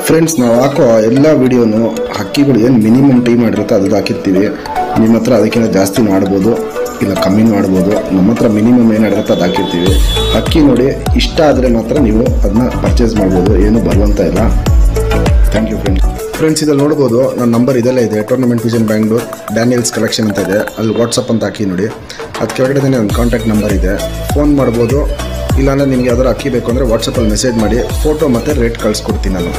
friends ನಾವು ಹಾಕೋ ಎಲ್ಲ ವಿಡಿಯೋನು ಹಕ್ಕಿಗಳು ಏನು ಮಿನಿಮಮ್ ಟೈಮ್ ಮಾಡಿರುತ್ತೆ ಅದು ಹಾಕಿರ್ತೀವಿ ನಿಮ್ಮ ಹತ್ರ ಅದಕ್ಕಿಂತ ಜಾಸ್ತಿ ಮಾಡ್ಬೋದು ಇಲ್ಲ ಕಮ್ಮಿ ಮಾಡ್ಬೋದು ನಮ್ಮ ಹತ್ರ ಮಿನಿಮಮ್ ಏನಿರುತ್ತೆ ಅದು ಹಾಕಿರ್ತೀವಿ ಹಕ್ಕಿ ನೋಡಿ ಇಷ್ಟ ಆದರೆ ಮಾತ್ರ ನೀವು ಅದನ್ನ ಪರ್ಚೇಸ್ ಮಾಡ್ಬೋದು ಏನು ಬರುವಂತ ಇಲ್ಲ ಥ್ಯಾಂಕ್ ಯು ಫ್ರೆಂಡ್ಸ್ ಫ್ರೆಂಡ್ಸ್ ಇದಲ್ಲಿ ನೋಡ್ಬೋದು ನನ್ನ ನಂಬರ್ ಇದೆಲ್ಲ ಇದೆ tournament vision Bangalore Daniels collection ಅಂತ ಇದೆ ಅಲ್ಲಿ ವಾಟ್ಸಪ್ ಅಂತ ಹಾಕಿ ನೋಡಿ ಅದು ಕೆಳಗಡೆ ನನ್ನ ಕಾಂಟ್ಯಾಕ್ಟ್ ನಂಬರ್ ಇದೆ ಫೋನ್ ಮಾಡ್ಬೋದು ಇಲ್ಲಾಂದ್ರೆ ನಿಮ್ಗೆ ಯಾವ್ದಾರು ಅಕ್ಕಿ ಬೇಕು ಅಂದರೆ ವಾಟ್ಸಪ್ಪಲ್ಲಿ ಮೆಸೇಜ್ ಮಾಡಿ ಫೋಟೋ ಮತ್ತು ರೇಟ್ ಕಳಿಸ್ಕೊಡ್ತೀನಿ ನಾನು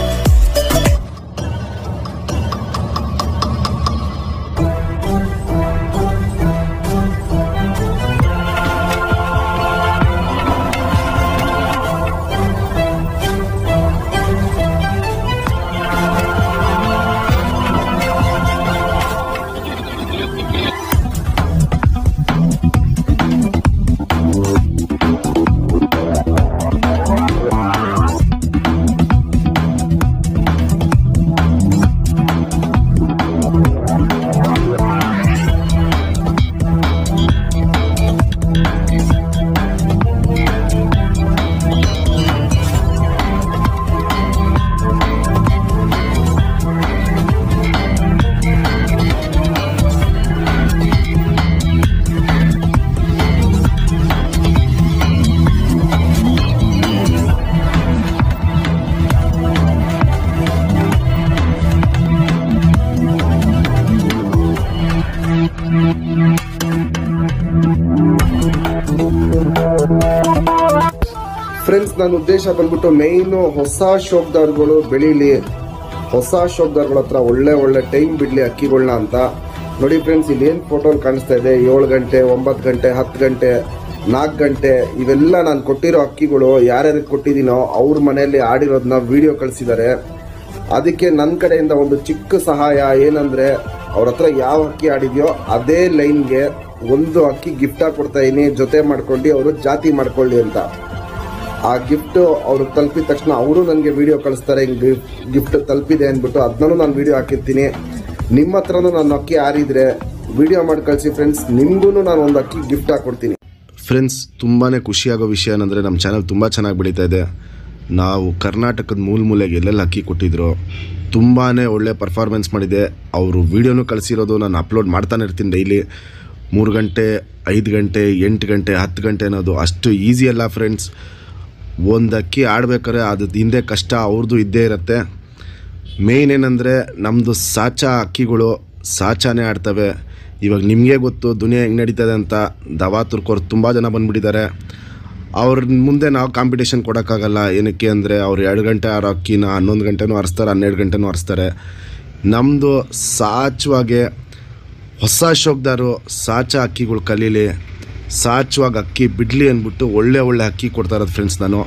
ಫ್ರೆಂಡ್ಸ್ ನನ್ನ ಉದ್ದೇಶ ಬಂದ್ಬಿಟ್ಟು ಮೇಯ್ನು ಹೊಸ ಶೋಕ್ದಾರ್ಗಳು ಬೆಳೀಲಿ ಹೊಸ ಶೋಕ್ದಾರ್ಗಳ ಹತ್ರ ಒಳ್ಳೆ ಒಳ್ಳೆ ಟೈಮ್ ಬಿಡಲಿ ಅಕ್ಕಿಗಳನ್ನ ಅಂತ ನೋಡಿ ಫ್ರೆಂಡ್ಸ್ ಇಲ್ಲಿ ಏನು ಫೋಟೋ ಕಾಣಿಸ್ತಾ ಇದೆ ಏಳು ಗಂಟೆ ಒಂಬತ್ತು ಗಂಟೆ ಹತ್ತು ಗಂಟೆ ನಾಲ್ಕು ಗಂಟೆ ಇವೆಲ್ಲ ನಾನು ಕೊಟ್ಟಿರೋ ಅಕ್ಕಿಗಳು ಯಾರ್ಯಾರಿಗೆ ಕೊಟ್ಟಿದ್ದೀನೋ ಅವ್ರ ಮನೆಯಲ್ಲಿ ಆಡಿರೋದನ್ನ ವಿಡಿಯೋ ಕಳಿಸಿದ್ದಾರೆ ಅದಕ್ಕೆ ನನ್ನ ಕಡೆಯಿಂದ ಒಂದು ಚಿಕ್ಕ ಸಹಾಯ ಏನಂದ್ರೆ ಅವ್ರ ಹತ್ರ ಯಾವ ಅಕ್ಕಿ ಆಡಿದ್ಯೋ ಅದೇ ಲೈನ್ಗೆ ಒಂದು ಅಕ್ಕಿ ಗಿಫ್ಟ್ ಆಗಿ ಕೊಡ್ತಾ ಇದೀನಿ ಜೊತೆ ಮಾಡ್ಕೊಂಡು ಅವರು ಜಾತಿ ಮಾಡ್ಕೊಳ್ಳಿ ಅಂತ ಆ ಗಿಫ್ಟ್ ಅವ್ರು ತಲುಪಿದ ತಕ್ಷಣ ಅವರು ನನಗೆ ವಿಡಿಯೋ ಕಳಿಸ್ತಾರೆ ಹಿಂಗೆ ಗಿಫ್ಟ್ ತಲುಪಿದೆ ಅಂದ್ಬಿಟ್ಟು ಅದನ್ನೂ ನಾನು ವಿಡಿಯೋ ಹಾಕಿರ್ತೀನಿ ನಿಮ್ಮ ಹತ್ರನೂ ನಾನು ಅಕ್ಕಿ ಆರಿದ್ರೆ ವಿಡಿಯೋ ಮಾಡಿ ಕಳಿಸಿ ಫ್ರೆಂಡ್ಸ್ ನಿಮಗೂ ನಾನು ಒಂದು ಅಕ್ಕಿ ಗಿಫ್ಟ್ ಹಾಕ್ಕೊಡ್ತೀನಿ ಫ್ರೆಂಡ್ಸ್ ತುಂಬಾ ಖುಷಿಯಾಗೋ ವಿಷಯ ಏನಂದರೆ ನಮ್ಮ ಚಾನಲ್ ತುಂಬ ಚೆನ್ನಾಗಿ ಬೆಳೀತಾ ಇದೆ ನಾವು ಕರ್ನಾಟಕದ ಮೂಲ ಮೂಲೆಗೆ ಎಲ್ಲೆಲ್ಲಿ ಅಕ್ಕಿ ಕೊಟ್ಟಿದ್ರು ತುಂಬಾ ಒಳ್ಳೆ ಪರ್ಫಾರ್ಮೆನ್ಸ್ ಮಾಡಿದೆ ಅವರು ವೀಡಿಯೋನು ಕಳಿಸಿರೋದು ನಾನು ಅಪ್ಲೋಡ್ ಮಾಡ್ತಾನೆ ಇರ್ತೀನಿ ಡೈಲಿ ಮೂರು ಗಂಟೆ ಐದು ಗಂಟೆ ಎಂಟು ಗಂಟೆ ಹತ್ತು ಗಂಟೆ ಅನ್ನೋದು ಅಷ್ಟು ಈಸಿ ಅಲ್ಲ ಫ್ರೆಂಡ್ಸ್ ಒಂದು ಅಕ್ಕಿ ಆಡ್ಬೇಕಾದ್ರೆ ಅದು ಹಿಂದೆ ಕಷ್ಟ ಅವ್ರದ್ದು ಇದ್ದೇ ಇರುತ್ತೆ ಮೇಯ್ನ್ ಏನಂದರೆ ನಮ್ಮದು ಸಾಚಾ ಅಕ್ಕಿಗಳು ಸಾಚಾನೇ ಆಡ್ತವೆ ಇವಾಗ ನಿಮಗೆ ಗೊತ್ತು ದುನಿಯಾ ಹೆಂಗೆ ನಡೀತದೆ ಅಂತ ದವಾ ತುರ್ಕೋರು ತುಂಬ ಜನ ಬಂದುಬಿಟ್ಟಿದ್ದಾರೆ ಅವ್ರ ಮುಂದೆ ನಾವು ಕಾಂಪಿಟೇಷನ್ ಕೊಡೋಕ್ಕಾಗಲ್ಲ ಏನಕ್ಕೆ ಅಂದರೆ ಅವ್ರು ಎರಡು ಗಂಟೆ ಆರೋ ಅಕ್ಕಿನ ಹನ್ನೊಂದು ಗಂಟೆನೂ ಹರಿಸ್ತಾರೆ ಹನ್ನೆರಡು ಗಂಟೆನೂ ಹರಿಸ್ತಾರೆ ನಮ್ಮದು ಸಾಚವಾಗೆ ಹೊಸ ಶೋಕ್ದಾರು ಸಾಚ ಅಕ್ಕಿಗಳು ಕಲೀಲಿ ಸಾಚುವಾಗ ಅಕ್ಕಿ ಬಿಡಲಿ ಅಂದ್ಬಿಟ್ಟು ಒಳ್ಳೆ ಒಳ್ಳೆ ಅಕ್ಕಿ ಕೊಡ್ತಾ ಇರೋದು ಫ್ರೆಂಡ್ಸ್ ನಾನು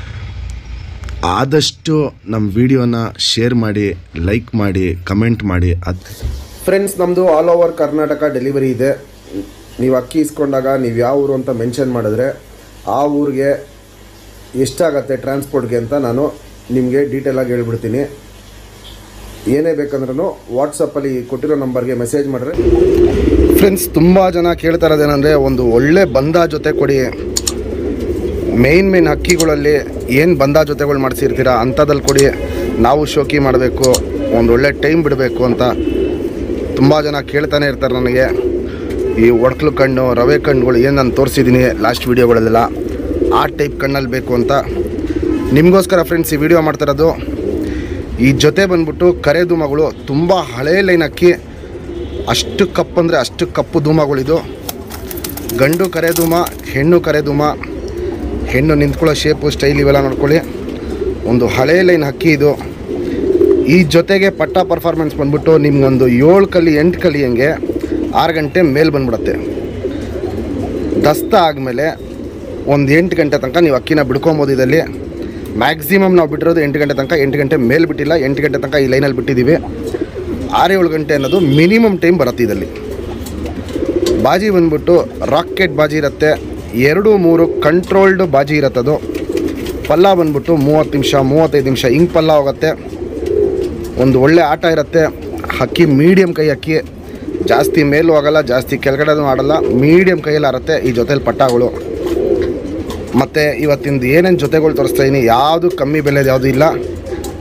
ಆದಷ್ಟು ನಮ್ಮ ವಿಡಿಯೋನ ಶೇರ್ ಮಾಡಿ ಲೈಕ್ ಮಾಡಿ ಕಮೆಂಟ್ ಮಾಡಿ ಅದು ಫ್ರೆಂಡ್ಸ್ ನಮ್ಮದು ಆಲ್ ಓವರ್ ಕರ್ನಾಟಕ ಡೆಲಿವರಿ ಇದೆ ನೀವು ಅಕ್ಕಿ ಇಸ್ಕೊಂಡಾಗ ನೀವು ಯಾವ ಊರು ಅಂತ ಮೆನ್ಷನ್ ಮಾಡಿದ್ರೆ ಆ ಊರಿಗೆ ಎಷ್ಟಾಗತ್ತೆ ಟ್ರಾನ್ಸ್ಪೋರ್ಟ್ಗೆ ಅಂತ ನಾನು ನಿಮಗೆ ಡೀಟೇಲಾಗಿ ಹೇಳ್ಬಿಡ್ತೀನಿ ಏನೇ ಬೇಕಂದ್ರೂ ವಾಟ್ಸಪ್ಪಲ್ಲಿ ಕೊಟ್ಟಿರೋ ನಂಬರ್ಗೆ ಮೆಸೇಜ್ ಮಾಡಿದ್ರೆ ಫ್ರೆಂಡ್ಸ್ ತುಂಬ ಜನ ಕೇಳ್ತಾ ಇರೋದೇನೆಂದರೆ ಒಂದು ಒಳ್ಳೆ ಬಂದ ಜೊತೆ ಕೊಡಿ ಮೇಯ್ನ್ ಮೇಯ್ನ್ ಹಕ್ಕಿಗಳಲ್ಲಿ ಏನು ಬಂದ ಜೊತೆಗಳು ಮಾಡಿಸಿರ್ತೀರಾ ಅಂಥದ್ದಲ್ಲಿ ಕೊಡಿ ನಾವು ಶೋಕಿ ಮಾಡಬೇಕು ಒಂದು ಒಳ್ಳೆ ಟೈಮ್ ಬಿಡಬೇಕು ಅಂತ ತುಂಬ ಜನ ಕೇಳ್ತಾನೆ ಇರ್ತಾರೆ ನನಗೆ ಈ ಒಡ್ಕ್ಲು ಕಣ್ಣು ರವೆ ಕಣ್ಣುಗಳು ಏನು ನಾನು ತೋರಿಸಿದ್ದೀನಿ ಲಾಸ್ಟ್ ವೀಡಿಯೋಗಳಲ್ಲೆಲ್ಲ ಆ ಟೈಪ್ ಕಣ್ಣಲ್ಲಿ ಬೇಕು ಅಂತ ನಿಮಗೋಸ್ಕರ ಫ್ರೆಂಡ್ಸ್ ಈ ವಿಡಿಯೋ ಮಾಡ್ತಿರೋದು ಈ ಜೊತೆ ಬಂದ್ಬಿಟ್ಟು ಕರೆ ಧೂಮಗಳು ತುಂಬ ಹಳೇ ಲೈನ್ ಅಕ್ಕಿ ಅಷ್ಟು ಕಪ್ಪು ಅಂದರೆ ಅಷ್ಟು ಕಪ್ಪು ಧೂಮಗಳಿದು ಗಂಡು ಕರೆ ಧೂಮ ಹೆಣ್ಣು ಕರೆ ಧೂಮ ಹೆಣ್ಣು ನಿಂತ್ಕೊಳ್ಳೋ ಶೇಪು ಸ್ಟೈಲ್ ಇವೆಲ್ಲ ನೋಡ್ಕೊಳ್ಳಿ ಒಂದು ಹಳೇ ಲೈನ್ ಹಕ್ಕಿ ಇದು ಈ ಜೊತೆಗೆ ಪಟ್ಟ ಪರ್ಫಾರ್ಮೆನ್ಸ್ ಬಂದ್ಬಿಟ್ಟು ನಿಮ್ಗೊಂದು ಏಳು ಕಲಿ ಎಂಟು ಕಲಿ ಹಂಗೆ ಆರು ಗಂಟೆ ಮೇಲೆ ಬಂದ್ಬಿಡುತ್ತೆ ದಸ್ತ ಆದಮೇಲೆ ಒಂದು ಎಂಟು ಗಂಟೆ ತನಕ ನೀವು ಅಕ್ಕಿನ ಬಿಡ್ಕೊಬೋದು ಇದರಲ್ಲಿ ಮ್ಯಾಕ್ಸಿಮಮ್ ನಾವು ಬಿಟ್ಟಿರೋದು ಎಂಟು ಗಂಟೆ ತನಕ ಎಂಟು ಗಂಟೆ ಮೇಲೆ ಬಿಟ್ಟಿಲ್ಲ ಎಂಟು ಗಂಟೆ ತನಕ ಈ ಲೈನಲ್ಲಿ ಬಿಟ್ಟಿದ್ದೀವಿ ಆರು ಏಳು ಗಂಟೆ ಅನ್ನೋದು ಮಿನಿಮಮ್ ಟೈಮ್ ಬರುತ್ತೆ ಇದರಲ್ಲಿ ಬಾಜಿ ಬಂದ್ಬಿಟ್ಟು ರಾಕೆಟ್ ಬಾಜಿ ಇರುತ್ತೆ ಎರಡು ಮೂರು ಕಂಟ್ರೋಲ್ಡ್ ಬಾಜಿ ಇರುತ್ತದು ಪಲ್ಲ ಬಂದ್ಬಿಟ್ಟು ಮೂವತ್ತು ನಿಮಿಷ ಮೂವತ್ತೈದು ನಿಮಿಷ ಹಿಂಗೆ ಪಲ್ಲ ಹೋಗುತ್ತೆ ಒಂದು ಒಳ್ಳೆ ಆಟ ಇರುತ್ತೆ ಹಕ್ಕಿ ಮೀಡಿಯಮ್ ಕೈ ಅಕ್ಕಿ ಜಾಸ್ತಿ ಮೇಲೂ ಆಗಲ್ಲ ಜಾಸ್ತಿ ಕೆಳಗಡೆನೂ ಆಡಲ್ಲ ಮೀಡಿಯಮ್ ಕೈಯಲ್ಲಿ ಆರುತ್ತೆ ಈ ಜೊತೆಲಿ ಪಟ್ಟಗಳು ಮತ್ತು ಇವತ್ತಿಂದು ಏನೇನು ಜೊತೆಗಳು ತೋರಿಸ್ತಾ ಇದೀನಿ ಯಾವುದು ಕಮ್ಮಿ ಬೆಲೆದು ಯಾವುದು ಇಲ್ಲ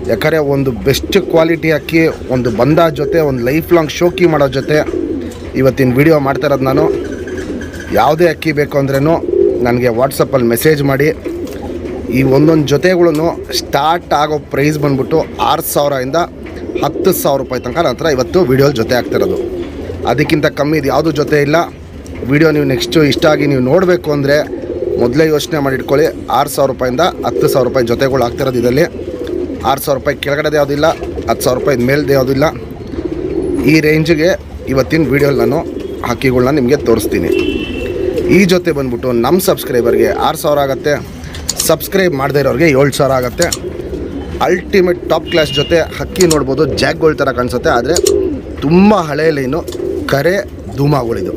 ಯಾಕಂದರೆ ಒಂದು ಬೆಸ್ಟ್ ಕ್ವಾಲಿಟಿ ಅಕ್ಕಿ ಒಂದು ಬಂದ ಜೊತೆ ಒಂದು ಲೈಫ್ ಲಾಂಗ್ ಶೋಕಿ ಮಾಡೋ ಜೊತೆ ಇವತ್ತಿನ ವಿಡಿಯೋ ಮಾಡ್ತಾ ಇರೋದು ನಾನು ಯಾವುದೇ ಅಕ್ಕಿ ಬೇಕು ಅಂದ್ರೂ ನನಗೆ ವಾಟ್ಸಪ್ಪಲ್ಲಿ ಮೆಸೇಜ್ ಮಾಡಿ ಈ ಒಂದೊಂದು ಜೊತೆಗಳನ್ನು ಸ್ಟಾರ್ಟ್ ಆಗೋ ಪ್ರೈಸ್ ಬಂದ್ಬಿಟ್ಟು ಆರು ಸಾವಿರದಿಂದ ಹತ್ತು ಸಾವಿರ ರೂಪಾಯಿ ತನಕ ನಂತರ ಇವತ್ತು ವಿಡಿಯೋ ಜೊತೆ ಆಗ್ತಿರೋದು ಅದಕ್ಕಿಂತ ಕಮ್ಮಿ ಇದು ಯಾವುದೂ ಜೊತೆ ಇಲ್ಲ ವಿಡಿಯೋ ನೀವು ನೆಕ್ಸ್ಟು ಇಷ್ಟ ಆಗಿ ನೀವು ನೋಡಬೇಕು ಅಂದರೆ ಮೊದಲೇ ಯೋಚನೆ ಮಾಡಿ ಇಟ್ಕೊಳ್ಳಿ ಆರು ಸಾವಿರ ರೂಪಾಯಿಂದ ಹತ್ತು ಸಾವಿರ ರೂಪಾಯಿ ಜೊತೆಗಳು ಆಗ್ತಿರೋದು ಇದರಲ್ಲಿ ಆರು ಸಾವಿರ ರೂಪಾಯಿ ಕೆಳಗಡೆದು ಯಾವುದಿಲ್ಲ ಹತ್ತು ಸಾವಿರ ರೂಪಾಯಿ ಮೇಲ್ದು ಯಾವುದಿಲ್ಲ ಈ ರೇಂಜಿಗೆ ಇವತ್ತಿನ ವೀಡಿಯೋಲಿ ನಾನು ಹಕ್ಕಿಗಳನ್ನ ನಿಮಗೆ ತೋರಿಸ್ತೀನಿ ಈ ಜೊತೆ ಬಂದ್ಬಿಟ್ಟು ನಮ್ಮ ಸಬ್ಸ್ಕ್ರೈಬರ್ಗೆ ಆರು ಸಾವಿರ ಆಗುತ್ತೆ ಸಬ್ಸ್ಕ್ರೈಬ್ ಮಾಡದೇ ಇರೋರಿಗೆ ಏಳು ಸಾವಿರ ಆಗುತ್ತೆ ಅಲ್ಟಿಮೇಟ್ ಟಾಪ್ ಕ್ಲಾಸ್ ಜೊತೆ ಹಕ್ಕಿ ನೋಡ್ಬೋದು ಜಾಕ್ಗಳ ಥರ ಕಾಣಿಸುತ್ತೆ ಆದರೆ ತುಂಬ ಹಳೆ ಲೈನು ಕರೆ ಧೂಮಗಳಿದು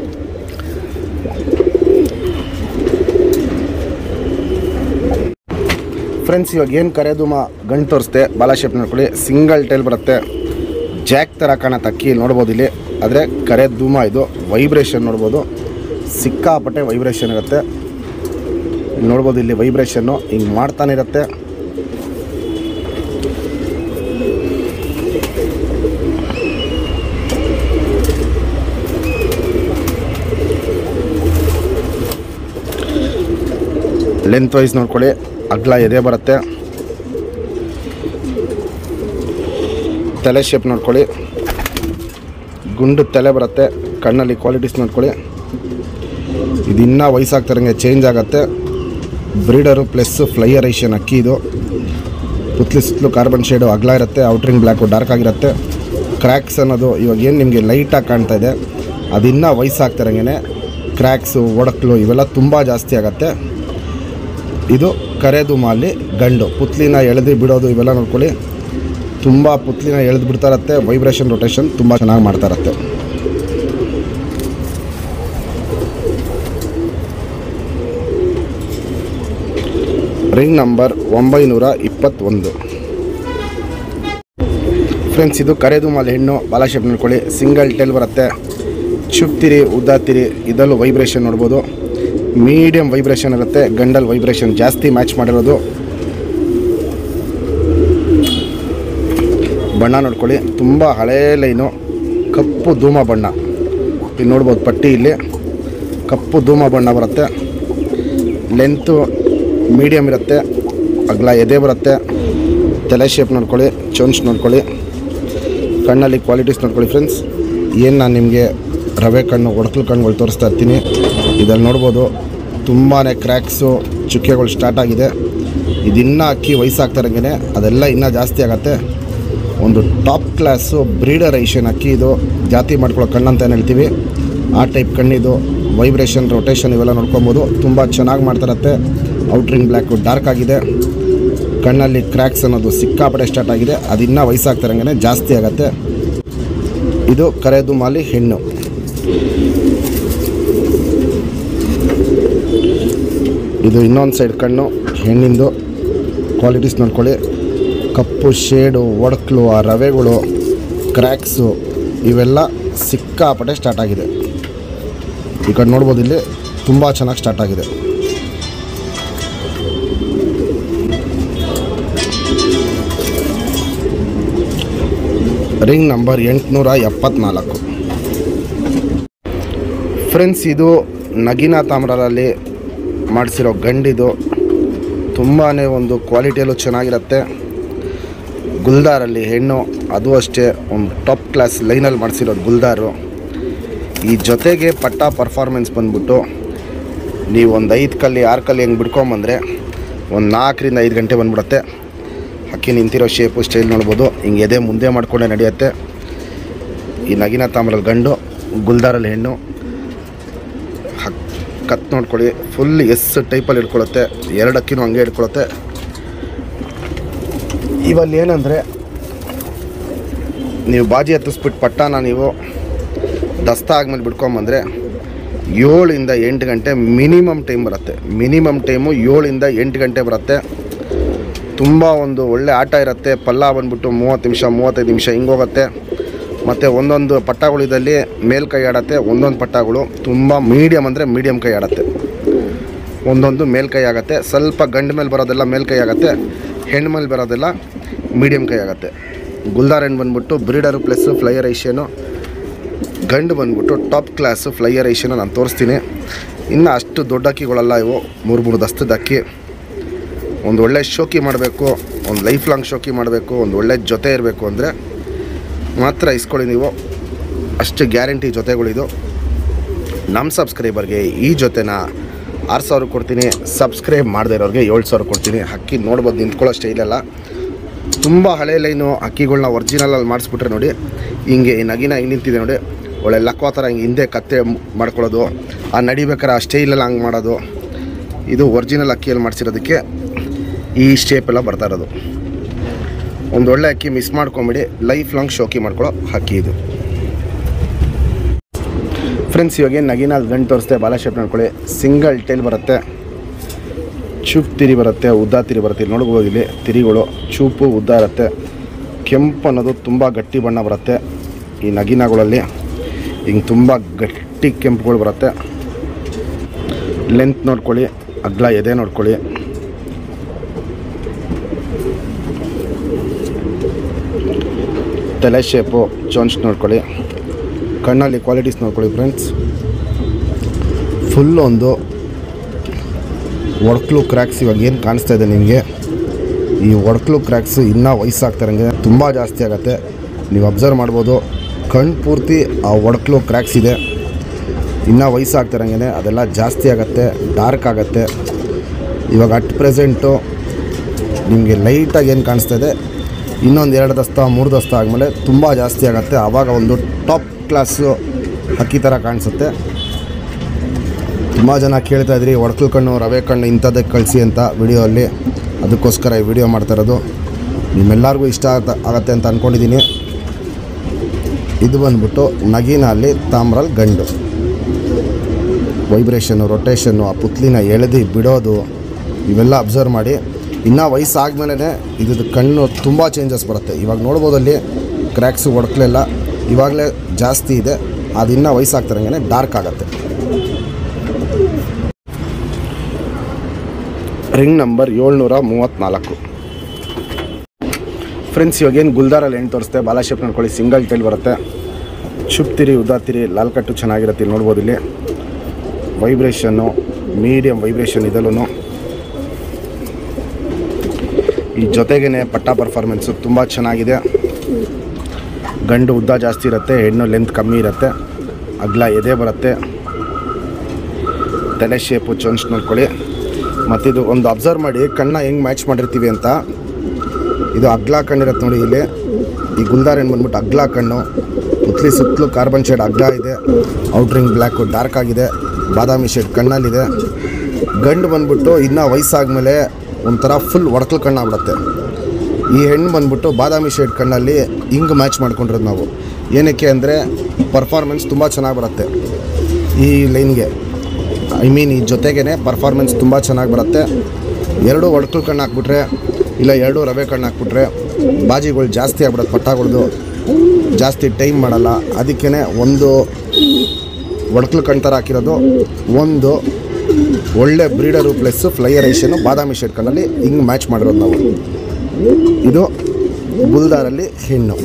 ಫ್ರೆಂಡ್ಸ್ ಇವಾಗ ಏನು ಕರೆ ಧೂಮ ಗಂಟು ತೋರಿಸ್ದೆ ಬಾಲ ಶೇಪ್ ನೋಡ್ಕೊಳ್ಳಿ ಸಿಂಗಲ್ ಟೈಲ್ ಬರುತ್ತೆ ಜಾಕ್ ಥರ ಕಾಣತ್ತೆ ಅಕ್ಕಿ ನೋಡ್ಬೋದು ಇಲ್ಲಿ ಆದರೆ ಕರೆ ಧೂಮ ಇದು ವೈಬ್ರೇಷನ್ ನೋಡ್ಬೋದು ಸಿಕ್ಕಾಪಟ್ಟೆ ವೈಬ್ರೇಷನ್ ಇರುತ್ತೆ ಇಲ್ಲಿ ನೋಡ್ಬೋದು ಇಲ್ಲಿ ವೈಬ್ರೇಷನ್ನು ಹಿಂಗೆ ಮಾಡ್ತಾನೆ ಇರುತ್ತೆ ಲೆಂತ್ ವೈಸ್ ನೋಡ್ಕೊಳ್ಳಿ ಅಗ್ಲ ಎದೆ ಬರುತ್ತೆ ತಲೆ ಶೇಪ್ ನೋಡ್ಕೊಳ್ಳಿ ಗುಂಡು ತಲೆ ಬರುತ್ತೆ ಕಣ್ಣಲ್ಲಿ ಕ್ವಾಲಿಟೀಸ್ ನೋಡ್ಕೊಳ್ಳಿ ಇದು ಇನ್ನೂ ವಯಸ್ಸಾಗ್ತಾರಂಗೆ ಚೇಂಜ್ ಆಗುತ್ತೆ ಬ್ರೀಡರು ಪ್ಲಸ್ ಫ್ಲೈಯರೈಷನ್ ಅಕ್ಕಿ ಇದು ಪುತ್ಲಿ ಸುತ್ತಲೂ ಕಾರ್ಬನ್ ಶೇಡು ಅಗ್ಲ ಇರುತ್ತೆ ಔಟ್ರಿಂಗ್ ಬ್ಲ್ಯಾಕು ಡಾರ್ಕ್ ಆಗಿರುತ್ತೆ ಕ್ರ್ಯಾಕ್ಸ್ ಅನ್ನೋದು ಇವಾಗ ಏನು ನಿಮಗೆ ಲೈಟಾಗಿ ಕಾಣ್ತಾ ಇದೆ ಅದಿನ್ನೂ ವಯಸ್ಸಾಗ್ತಾರಂಗೆ ಕ್ರ್ಯಾಕ್ಸು ಒಡಕ್ಲು ಇವೆಲ್ಲ ತುಂಬ ಜಾಸ್ತಿ ಆಗುತ್ತೆ ಇದು ಕರೆದುಮಾಲಿ ಗಂಡು ಪುತ್ಲಿನ ಎಳೆದು ಬಿಡೋದು ಇವೆಲ್ಲ ನೋಡ್ಕೊಳ್ಳಿ ತುಂಬ ಪುತ್ಲಿನ ಎಳೆದು ಬಿಡ್ತಾ ಇರತ್ತೆ ವೈಬ್ರೇಷನ್ ರೊಟೇಷನ್ ತುಂಬ ಚೆನ್ನಾಗಿ ಮಾಡ್ತಾ ಇರತ್ತೆ ರಿಂಗ್ ನಂಬರ್ ಒಂಬೈನೂರ ಇಪ್ಪತ್ತೊಂದು ಫ್ರೆಂಡ್ಸ್ ಇದು ಕರೆದುಮಾಲಿ ಹೆಣ್ಣು ಬಾಲಾಶೇಪ್ ನೋಡ್ಕೊಳ್ಳಿ ಸಿಂಗಲ್ ಟೇಲ್ ಬರುತ್ತೆ ಚುಪ್ತಿರಿ ಉದ್ದಾತಿರಿ ಇದರಲ್ಲೂ ವೈಬ್ರೇಷನ್ ನೋಡ್ಬೋದು ಮೀಡಿಯಮ್ ವೈಬ್ರೇಷನ್ ಇರುತ್ತೆ ಗಂಡಲ್ ವೈಬ್ರೇಷನ್ ಜಾಸ್ತಿ ಮ್ಯಾಚ್ ಮಾಡಿರೋದು ಬಣ್ಣ ನೋಡ್ಕೊಳ್ಳಿ ತುಂಬ ಹಳೇ ಲೈನು ಕಪ್ಪು ಧೂಮ ಬಣ್ಣ ಇಲ್ಲಿ ನೋಡ್ಬೋದು ಪಟ್ಟಿ ಇಲ್ಲಿ ಕಪ್ಪು ಧೂಮ ಬಣ್ಣ ಬರುತ್ತೆ ಲೆಂತು ಮೀಡಿಯಮ್ ಇರುತ್ತೆ ಅಗ್ಲ ಎದೆ ಬರುತ್ತೆ ತಲೆ ಶೇಪ್ ನೋಡ್ಕೊಳ್ಳಿ ಚೊಂಚ್ ನೋಡ್ಕೊಳ್ಳಿ ಕಣ್ಣಲ್ಲಿ ಕ್ವಾಲಿಟೀಸ್ ನೋಡ್ಕೊಳ್ಳಿ ಫ್ರೆಂಡ್ಸ್ ಏನು ನಾನು ನಿಮಗೆ ರವೆ ಕಣ್ಣು ಒಡಕಲು ಕಣ್ಣುಗಳು ತೋರಿಸ್ತಾ ಇರ್ತೀನಿ ಇದಲ್ಲಿ ನೋಡ್ಬೋದು ತುಂಬಾ ಕ್ರ್ಯಾಕ್ಸು ಚುಕ್ಕೆಗಳು ಸ್ಟಾರ್ಟ್ ಆಗಿದೆ ಇದಿನ್ನೂ ಅಕ್ಕಿ ವಯಸ್ಸಾಗ್ತಾರಂಗೆ ಅದೆಲ್ಲ ಇನ್ನೂ ಜಾಸ್ತಿ ಆಗುತ್ತೆ ಒಂದು ಟಾಪ್ ಕ್ಲಾಸು ಬ್ರೀಡರ್ ಐಷನ್ ಅಕ್ಕಿ ಇದು ಜಾತಿ ಮಾಡ್ಕೊಳ್ಳೋ ಕಣ್ಣು ಅಂತ ಏನು ಹೇಳ್ತೀವಿ ಆ ಟೈಪ್ ಕಣ್ಣಿದು ವೈಬ್ರೇಷನ್ ರೊಟೇಷನ್ ಇವೆಲ್ಲ ನೋಡ್ಕೊಬೋದು ತುಂಬ ಚೆನ್ನಾಗಿ ಮಾಡ್ತಾರತ್ತೆ ಔಟ್ರಿಂಗ್ ಬ್ಲ್ಯಾಕು ಡಾರ್ಕ್ ಆಗಿದೆ ಕಣ್ಣಲ್ಲಿ ಕ್ರ್ಯಾಕ್ಸ್ ಅನ್ನೋದು ಸಿಕ್ಕಾಪಟ್ಟೆ ಸ್ಟಾರ್ಟ್ ಆಗಿದೆ ಅದಿನ್ನೂ ವಯಸ್ಸಾಗ್ತಾರಂಗೆ ಜಾಸ್ತಿ ಆಗುತ್ತೆ ಇದು ಕರೆದು ಮಾಲಿ ಹೆಣ್ಣು ಇದು ಇನ್ನೊಂದು ಸೈಡ್ ಕಣ್ಣು ಹೆಣ್ಣಿಂದು ಕ್ವಾಲಿಟೀಸ್ ನೋಡ್ಕೊಳ್ಳಿ ಕಪ್ಪು ಶೇಡು ಒಡಕ್ಲು ಆ ರವೆಗಳು ಕ್ರ್ಯಾಕ್ಸು ಇವೆಲ್ಲ ಸಿಕ್ಕಾಪಟ್ಟೆ ಸ್ಟಾರ್ಟ್ ಆಗಿದೆ ಈ ಕಡೆ ನೋಡ್ಬೋದು ಇಲ್ಲಿ ತುಂಬ ಚೆನ್ನಾಗಿ ಸ್ಟಾರ್ಟ್ ಆಗಿದೆ ರಿಂಗ್ ನಂಬರ್ ಎಂಟುನೂರ ಎಪ್ಪತ್ನಾಲ್ಕು ಫ್ರೆಂಡ್ಸ್ ಇದು ನಗಿನ ತಾಮ್ರಲ್ಲಿ ಮಾಡಿಸಿರೋ ಗಂಡಿದು ತುಂಬಾ ಒಂದು ಕ್ವಾಲಿಟಿಯಲ್ಲೂ ಚೆನ್ನಾಗಿರುತ್ತೆ ಗುಲ್ದಾರಲ್ಲಿ ಹೆಣ್ಣು ಅದು ಅಷ್ಟೇ ಒಂದು ಟಾಪ್ ಕ್ಲಾಸ್ ಲೈನಲ್ಲಿ ಮಾಡಿಸಿರೋದು ಗುಲ್ದಾರು ಈ ಜೊತೆಗೆ ಪಟ್ಟ ಪರ್ಫಾರ್ಮೆನ್ಸ್ ಬಂದ್ಬಿಟ್ಟು ನೀವು ಒಂದು ಐದು ಕಲ್ಲಿ ಆರು ಕಲ್ಲಿ ಹೆಂಗೆ ಬಿಡ್ಕೊಂಬಂದರೆ ಒಂದು ನಾಲ್ಕರಿಂದ ಐದು ಗಂಟೆ ಬಂದ್ಬಿಡುತ್ತೆ ಹಕ್ಕಿ ನಿಂತಿರೋ ಶೇಪು ಸ್ಟೈಲ್ ನೋಡ್ಬೋದು ಹಿಂಗೆ ಎದೆ ಮುಂದೆ ಮಾಡ್ಕೊಂಡೆ ನಡೆಯುತ್ತೆ ಈ ನಗಿನ ತಾಮ್ರಲ್ಲಿ ಗಂಡು ಗುಲ್ದಾರಲ್ಲಿ ಹೆಣ್ಣು ಹಕ್ ಕತ್ ನೋಡ್ಕೊಳ್ಳಿ ಫುಲ್ ಎಸ್ ಟೈಪಲ್ಲಿ ಹಿಡ್ಕೊಳುತ್ತೆ ಎರಡು ಅಕ್ಕಿನೂ ಹಂಗೆ ಹಿಡ್ಕೊಳುತ್ತೆ ಇವಲ್ಲಿ ಏನಂದರೆ ನೀವು ಬಾಜಿ ಹತ್ತಿಸ್ಬಿಟ್ಟು ಪಟ್ಟಾನ ನೀವು ದಸ್ತ ಆದ್ಮೇಲೆ ಬಿಡ್ಕೊಂಬಂದರೆ ಏಳಿಂದ ಎಂಟು ಗಂಟೆ ಮಿನಿಮಮ್ ಟೈಮ್ ಬರುತ್ತೆ ಮಿನಿಮಮ್ ಟೈಮು ಏಳಿಂದ ಎಂಟು ಗಂಟೆ ಬರುತ್ತೆ ತುಂಬ ಒಂದು ಒಳ್ಳೆ ಆಟ ಇರುತ್ತೆ ಪಲ್ಲ ಬಂದ್ಬಿಟ್ಟು ಮೂವತ್ತು ನಿಮಿಷ ಮೂವತ್ತೈದು ನಿಮಿಷ ಹಿಂಗೋಗುತ್ತೆ ಮತ್ತು ಒಂದೊಂದು ಪಟ್ಟಗಳಿದಲ್ಲಿ ಮೇಲ್ ಕೈ ಆಡತ್ತೆ ಒಂದೊಂದು ಪಟ್ಟಗಳು ತುಂಬ ಮೀಡಿಯಮ್ ಅಂದರೆ ಮೀಡಿಯಮ್ ಕೈ ಆಡತ್ತೆ ಒಂದೊಂದು ಮೇಲ್ ಕೈ ಆಗುತ್ತೆ ಸ್ವಲ್ಪ ಗಂಡು ಮೇಲೆ ಬರೋದೆಲ್ಲ ಮೇಲ್ ಕೈ ಆಗುತ್ತೆ ಹೆಣ್ಣು ಮೇಲೆ ಬರೋದೆಲ್ಲ ಮೀಡಿಯಮ್ ಕೈ ಆಗುತ್ತೆ ಗುಲ್ದಾರ್ ಹೆಣ್ಣು ಬಂದ್ಬಿಟ್ಟು ಬ್ರೀಡರು ಪ್ಲಸ್ ಫ್ಲೈಯರ್ ಐಷಿಯನು ಗಂಡು ಬಂದ್ಬಿಟ್ಟು ಟಾಪ್ ಕ್ಲಾಸು ಫ್ಲೈಯರ್ ಐಷಿಯನು ನಾನು ತೋರಿಸ್ತೀನಿ ಇನ್ನು ಅಷ್ಟು ದೊಡ್ಡ ಅಕ್ಕಿಗಳಲ್ಲ ಇವು ಮೂರು ಮೂರು ದಸ್ತದ ಅಕ್ಕಿ ಒಂದು ಒಳ್ಳೆ ಶೋಕಿ ಮಾಡಬೇಕು ಒಂದು ಲೈಫ್ ಲಾಂಗ್ ಶೋಕಿ ಮಾಡಬೇಕು ಒಂದು ಒಳ್ಳೆ ಜೊತೆ ಇರಬೇಕು ಅಂದರೆ ಮಾತ್ರ ಇಸ್ಕೊಳ್ಳಿ ನೀವು ಅಷ್ಟು ಗ್ಯಾರಂಟಿ ಜೊತೆಗಳಿದು ನಮ್ಮ ಸಬ್ಸ್ಕ್ರೈಬರ್ಗೆ ಈ ಜೊತೆನ ಆರು ಸಾವಿರ ಕೊಡ್ತೀನಿ ಸಬ್ಸ್ಕ್ರೈಬ್ ಮಾಡದೇ ಇರೋರಿಗೆ ಏಳು ಸಾವಿರ ಕೊಡ್ತೀನಿ ಹಕ್ಕಿ ನೋಡ್ಬೋದು ನಿಂತ್ಕೊಳ್ಳೋ ಸ್ಟೈಲೆಲ್ಲ ತುಂಬ ಹಳೆ ಲೈನು ಅಕ್ಕಿಗಳ್ನ ಒರಿಜಿನಲಲ್ಲಿ ಮಾಡಿಸ್ಬಿಟ್ರೆ ನೋಡಿ ಹಿಂಗೆ ಈ ನಗಿನ ಹಿಂಗೆ ನಿಂತಿದೆ ನೋಡಿ ಒಳ್ಳೆ ಲಕ್ವಾ ಥರ ಹಿಂಗೆ ಹಿಂದೆ ಕತ್ತೆ ಮ್- ಮಾಡ್ಕೊಳ್ಳೋದು ಆ ನಡಿಬೇಕಾರೆ ಆ ಸ್ಟೈಲೆಲ್ಲ ಹಂಗೆ ಮಾಡೋದು ಇದು ಒರಿಜಿನಲ್ ಅಕ್ಕಿಯಲ್ಲಿ ಮಾಡಿಸಿರೋದಕ್ಕೆ ಈ ಶೇಪ್ ಎಲ್ಲ ಬರ್ತಾ ಇರೋದು ಒಂದು ಒಳ್ಳೆ ಅಕ್ಕಿ ಮಿಸ್ ಮಾಡ್ಕೊಂಬಿಡಿ ಲೈಫ್ ಲಾಂಗ್ ಶೋಕಿ ಮಾಡ್ಕೊಳ್ಳೋ ಅಕ್ಕಿ ಇದು ಫ್ರೆಂಡ್ಸ್ ಇವಾಗ ಏನು ನಗಿನ ಗಂಟು ತೋರಿಸ್ತೆ ಬಾಲ ಶೇಪ್ ನೋಡ್ಕೊಳ್ಳಿ ಸಿಂಗಲ್ ಟೈಲ್ ಬರುತ್ತೆ ಚೂಪ್ ತಿರಿ ಬರುತ್ತೆ ಉದ್ದ ತಿರಿ ಬರುತ್ತೆ ಇಲ್ಲಿ ನೋಡ್ಬೋದು ಇಲ್ಲಿ ತಿರಿಗಳು ಚೂಪು ಉದ್ದ ಇರುತ್ತೆ ಕೆಂಪು ಅನ್ನೋದು ತುಂಬ ಗಟ್ಟಿ ಬಣ್ಣ ಬರುತ್ತೆ ಈ ನಗಿನಗಳಲ್ಲಿ ಹಿಂಗೆ ತುಂಬ ಗಟ್ಟಿ ಕೆಂಪುಗಳು ಬರುತ್ತೆ ಲೆಂತ್ ನೋಡ್ಕೊಳ್ಳಿ ಅಗ್ಲ ಎದೆ ನೋಡ್ಕೊಳ್ಳಿ ತಲೆ ಶೇಪು ಚೊಂಚ್ ನೋಡ್ಕೊಳ್ಳಿ ಕಣ್ಣಲ್ಲಿ ಕ್ವಾಲಿಟೀಸ್ ನೋಡ್ಕೊಳ್ಳಿ ಫ್ರೆಂಡ್ಸ್ ಫುಲ್ ಒಂದು ಒಡ್ಕ್ಲು ಕ್ರ್ಯಾಕ್ಸ್ ಇವಾಗ ಏನು ಕಾಣಿಸ್ತಾ ಇದೆ ನಿಮಗೆ ಈ ಒಡ್ಕ್ಲು ಕ್ರ್ಯಾಕ್ಸ್ ಇನ್ನೂ ವಯಸ್ಸಾಗ್ತಾರಂಗೆ ತುಂಬ ಜಾಸ್ತಿ ಆಗುತ್ತೆ ನೀವು ಅಬ್ಸರ್ವ್ ಮಾಡ್ಬೋದು ಕಣ್ಣು ಪೂರ್ತಿ ಆ ಒಡ್ಕ್ಲು ಕ್ರ್ಯಾಕ್ಸ್ ಇದೆ ಇನ್ನೂ ವಯಸ್ಸಾಗ್ತಾರಂಗೆ ಅದೆಲ್ಲ ಜಾಸ್ತಿ ಆಗುತ್ತೆ ಡಾರ್ಕ್ ಆಗುತ್ತೆ ಇವಾಗ ಅಟ್ ಪ್ರೆಸೆಂಟು ನಿಮಗೆ ಲೈಟಾಗಿ ಏನು ಕಾಣಿಸ್ತಾ ಇದೆ ಇನ್ನೊಂದು ಎರಡು ದಸ್ತ ಮೂರು ದಸ್ತ ಆದಮೇಲೆ ತುಂಬ ಜಾಸ್ತಿ ಆಗುತ್ತೆ ಆವಾಗ ಒಂದು ಟಾಪ್ ಕ್ಲಾಸು ಅಕ್ಕಿ ಥರ ಕಾಣಿಸುತ್ತೆ ತುಂಬ ಜನ ಕೇಳ್ತಾ ಇದ್ರಿ ಒಡಕಲ್ ಕಣ್ಣು ರವೆ ಕಣ್ಣು ಇಂಥದ್ದಕ್ಕೆ ಕಳಿಸಿ ಅಂತ ವಿಡಿಯೋ ಅಲ್ಲಿ ಅದಕ್ಕೋಸ್ಕರ ಈ ವಿಡಿಯೋ ಮಾಡ್ತಾ ಇರೋದು ನಿಮ್ಮೆಲ್ಲರಿಗೂ ಇಷ್ಟ ಆಗ ಆಗತ್ತೆ ಅಂತ ಅಂದ್ಕೊಂಡಿದ್ದೀನಿ ಇದು ಬಂದ್ಬಿಟ್ಟು ನಗಿನ ಅಲ್ಲಿ ತಾಮ್ರಲ್ಲಿ ಗಂಡು ವೈಬ್ರೇಷನ್ನು ರೊಟೇಷನ್ನು ಆ ಪುತ್ಲಿನ ಎಳೆದು ಬಿಡೋದು ಇವೆಲ್ಲ ಅಬ್ಸರ್ವ್ ಮಾಡಿ ಇನ್ನೂ ವಯಸ್ಸಾದ್ಮೇಲೆ ಇದ್ದು ಕಣ್ಣು ತುಂಬ ಚೇಂಜಸ್ ಬರುತ್ತೆ ಇವಾಗ ನೋಡ್ಬೋದು ಅಲ್ಲಿ ಕ್ರ್ಯಾಕ್ಸು ಒಡಕ್ಲೆಲ್ಲ ಇವಾಗಲೇ ಜಾಸ್ತಿ ಇದೆ ಅದು ಇನ್ನೂ ವಯಸ್ಸಾಗ್ತಾರಂಗೆ ಡಾರ್ಕ್ ಆಗುತ್ತೆ ರಿಂಗ್ ನಂಬರ್ ಏಳ್ನೂರ ಮೂವತ್ತ್ನಾಲ್ಕು ಫ್ರೆಂಡ್ಸ್ ಇವಾಗ ಏನು ಗುಲ್ದಾರಲ್ಲಿ ಹೆಣ್ಣು ತೋರಿಸ್ತೆ ಬಾಲ ಶೇಪ್ ನೋಡ್ಕೊಳ್ಳಿ ಸಿಂಗಲ್ ಟೈಲ್ ಬರುತ್ತೆ ಶುಪ್ತಿರಿ ಉದಾತಿರಿ ಲಾಲ್ ಕಟ್ಟು ಚೆನ್ನಾಗಿರುತ್ತೆ ಇಲ್ಲಿ ನೋಡ್ಬೋದು ಇಲ್ಲಿ ವೈಬ್ರೇಷನ್ನು ಮೀಡಿಯಮ್ ವೈಬ್ರೇಷನ್ ಇದಲ್ಲೂ ಈ ಜೊತೆಗೇ ಪಟ್ಟ ಪರ್ಫಾರ್ಮೆನ್ಸು ತುಂಬ ಚೆನ್ನಾಗಿದೆ ಗಂಡು ಉದ್ದ ಜಾಸ್ತಿ ಇರುತ್ತೆ ಹೆಣ್ಣು ಲೆಂತ್ ಕಮ್ಮಿ ಇರುತ್ತೆ ಅಗ್ಲ ಎದೆ ಬರುತ್ತೆ ತಲೆ ಶೇಪು ಚೊಂಚ್ ನೋಡ್ಕೊಳ್ಳಿ ಮತ್ತಿದು ಒಂದು ಅಬ್ಸರ್ವ್ ಮಾಡಿ ಕಣ್ಣ ಹೆಂಗೆ ಮ್ಯಾಚ್ ಮಾಡಿರ್ತೀವಿ ಅಂತ ಇದು ಅಗ್ಲ ಕಣ್ಣಿರುತ್ತೆ ನೋಡಿ ಇಲ್ಲಿ ಈ ಗುಲ್ದಾರ್ ಏನು ಬಂದ್ಬಿಟ್ಟು ಅಗ್ಲ ಕಣ್ಣು ಉತ್ಲಿ ಸುತ್ತಲೂ ಕಾರ್ಬನ್ ಶೇಡ್ ಅಗ್ಲ ಇದೆ ಔಟ್ರಿಂಗ್ ಬ್ಲ್ಯಾಕು ಡಾರ್ಕ್ ಆಗಿದೆ ಬಾದಾಮಿ ಶೇಡ್ ಕಣ್ಣಲ್ಲಿದೆ ಗಂಡು ಬಂದ್ಬಿಟ್ಟು ಇನ್ನೂ ವಯಸ್ಸಾದ್ಮೇಲೆ ಒಂಥರ ಫುಲ್ ಒಡಕಲ್ ಕಣ್ಣಾಗ್ಬಿಡುತ್ತೆ ಈ ಹೆಣ್ಣು ಬಂದ್ಬಿಟ್ಟು ಬಾದಾಮಿ ಶೇಡ್ ಕಣ್ಣಲ್ಲಿ ಹಿಂಗೆ ಮ್ಯಾಚ್ ಮಾಡ್ಕೊಂಡಿರೋದು ನಾವು ಏನಕ್ಕೆ ಅಂದರೆ ಪರ್ಫಾರ್ಮೆನ್ಸ್ ತುಂಬ ಚೆನ್ನಾಗಿ ಬರುತ್ತೆ ಈ ಲೈನ್ಗೆ ಐ ಮೀನ್ ಈ ಜೊತೆಗೇ ಪರ್ಫಾರ್ಮೆನ್ಸ್ ತುಂಬ ಚೆನ್ನಾಗಿ ಬರುತ್ತೆ ಎರಡು ಒಡಕಲ್ ಕಣ್ಣು ಹಾಕ್ಬಿಟ್ರೆ ಇಲ್ಲ ಎರಡು ರವೆ ಕಣ್ಣು ಹಾಕ್ಬಿಟ್ರೆ ಬಾಜಿಗಳು ಜಾಸ್ತಿ ಆಗ್ಬಿಡುತ್ತೆ ಪಟ್ಟಗಳದು ಜಾಸ್ತಿ ಟೈಮ್ ಮಾಡಲ್ಲ ಅದಕ್ಕೇ ಒಂದು ಒಡಕಲ್ ಕಣ್ ಥರ ಹಾಕಿರೋದು ಒಂದು ಒಳ್ಳೆ ಬ್ರೀಡರು ಪ್ಲಸ್ ಫ್ಲೈಯರ್ ಐಷನು ಬಾದಾಮಿ ಶೇಡ್ ಕಣ್ಣಲ್ಲಿ ಹಿಂಗೆ ಮ್ಯಾಚ್ ಮಾಡಿರೋದು ನಾವು ಇದು ಬುಲ್ದಾರಲ್ಲಿ ಹೆಣ್ಣು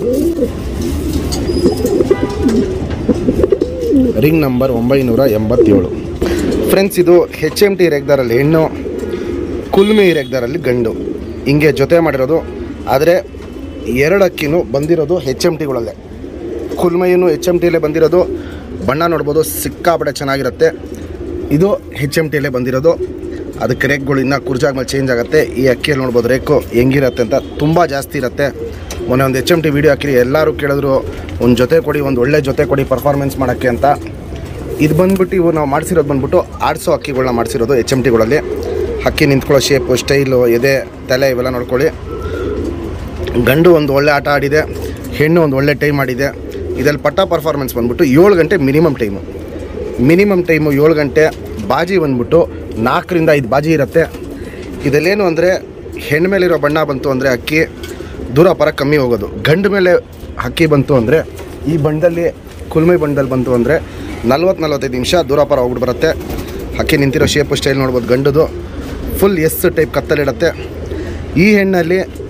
ರಿಂಗ್ ನಂಬರ್ ಒಂಬೈನೂರ ಎಂಬತ್ತೇಳು ಫ್ರೆಂಡ್ಸ್ ಇದು ಹೆಚ್ ಎಮ್ ಟಿ ರೆಗ್ದಾರಲ್ಲಿ ಹೆಣ್ಣು ಕುಲ್ಮಿ ರೆಗ್ದಾರಲ್ಲಿ ಗಂಡು ಹಿಂಗೆ ಜೊತೆ ಮಾಡಿರೋದು ಆದರೆ ಎರಡು ಅಕ್ಕಿನೂ ಬಂದಿರೋದು ಹೆಚ್ ಎಮ್ ಟಿಗಳಲ್ಲೇ ಕುಲ್ಮೈನು ಹೆಚ್ ಎಮ್ ಟಿಲೇ ಬಂದಿರೋದು ಬಣ್ಣ ನೋಡ್ಬೋದು ಸಿಕ್ಕಾಪಟ್ಟೆ ಚೆನ್ನಾಗಿರುತ್ತೆ ಇದು ಹೆಚ್ ಎಮ್ ಟಿಲೇ ಬಂದಿರೋದು ಅದಕ್ಕೆ ರೇಕ್ಗಳು ಇನ್ನೂ ಕುರ್ಜಾಗ ಮೇಲೆ ಚೇಂಜ್ ಆಗುತ್ತೆ ಈ ಅಕ್ಕಿಯಲ್ಲಿ ನೋಡ್ಬೋದು ರೇಕು ಹೆಂಗಿರುತ್ತೆ ಅಂತ ತುಂಬ ಜಾಸ್ತಿ ಇರುತ್ತೆ ಮೊನ್ನೆ ಒಂದು ಎಚ್ ಎಮ್ ಟಿ ವೀಡಿಯೋ ಹಾಕಿರಿ ಎಲ್ಲರೂ ಕೇಳಿದ್ರು ಒಂದು ಜೊತೆ ಕೊಡಿ ಒಂದು ಒಳ್ಳೆ ಜೊತೆ ಕೊಡಿ ಪರ್ಫಾರ್ಮೆನ್ಸ್ ಮಾಡೋಕ್ಕೆ ಅಂತ ಇದು ಬಂದ್ಬಿಟ್ಟು ಇವು ನಾವು ಮಾಡಿಸಿರೋದು ಬಂದ್ಬಿಟ್ಟು ಆಡಿಸೋ ಅಕ್ಕಿಗಳನ್ನ ಮಾಡಿಸಿರೋದು ಎಚ್ ಎಮ್ ಟಿಗಳಲ್ಲಿ ಹಕ್ಕಿ ನಿಂತ್ಕೊಳ್ಳೋ ಶೇಪು ಸ್ಟೈಲು ಎದೆ ತಲೆ ಇವೆಲ್ಲ ನೋಡ್ಕೊಳ್ಳಿ ಗಂಡು ಒಂದು ಒಳ್ಳೆ ಆಟ ಆಡಿದೆ ಹೆಣ್ಣು ಒಂದು ಒಳ್ಳೆ ಟೈಮ್ ಆಡಿದೆ ಇದರಲ್ಲಿ ಪಟ್ಟ ಪರ್ಫಾರ್ಮೆನ್ಸ್ ಬಂದ್ಬಿಟ್ಟು ಏಳು ಗಂಟೆ ಮಿನಿಮಮ್ ಟೈಮು ಮಿನಿಮಮ್ ಟೈಮು ಏಳು ಗಂಟೆ ಬಾಜಿ ಬಂದ್ಬಿಟ್ಟು ನಾಲ್ಕರಿಂದ ಐದು ಬಾಜಿ ಇರುತ್ತೆ ಇದಲ್ಲೇನು ಅಂದರೆ ಹೆಣ್ಣು ಮೇಲಿರೋ ಬಣ್ಣ ಬಂತು ಅಂದರೆ ಅಕ್ಕಿ ದೂರ ಪರ ಕಮ್ಮಿ ಹೋಗೋದು ಗಂಡು ಮೇಲೆ ಹಕ್ಕಿ ಬಂತು ಅಂದರೆ ಈ ಬಣ್ಣದಲ್ಲಿ ಕುಲ್ಮೈ ಬಣ್ಣದಲ್ಲಿ ಬಂತು ಅಂದರೆ ನಲ್ವತ್ತು ನಲ್ವತ್ತೈದು ನಿಮಿಷ ದೂರ ಪರ ಹೋಗ್ಬಿಟ್ಟು ಬರುತ್ತೆ ಹಕ್ಕಿ ನಿಂತಿರೋ ಶೇಪು ಸ್ಟೈಲ್ ನೋಡ್ಬೋದು ಗಂಡುದು ಫುಲ್ ಎಸ್ ಟೈಪ್ ಕತ್ತಲಿಡುತ್ತೆ ಈ ಹೆಣ್ಣಲ್ಲಿ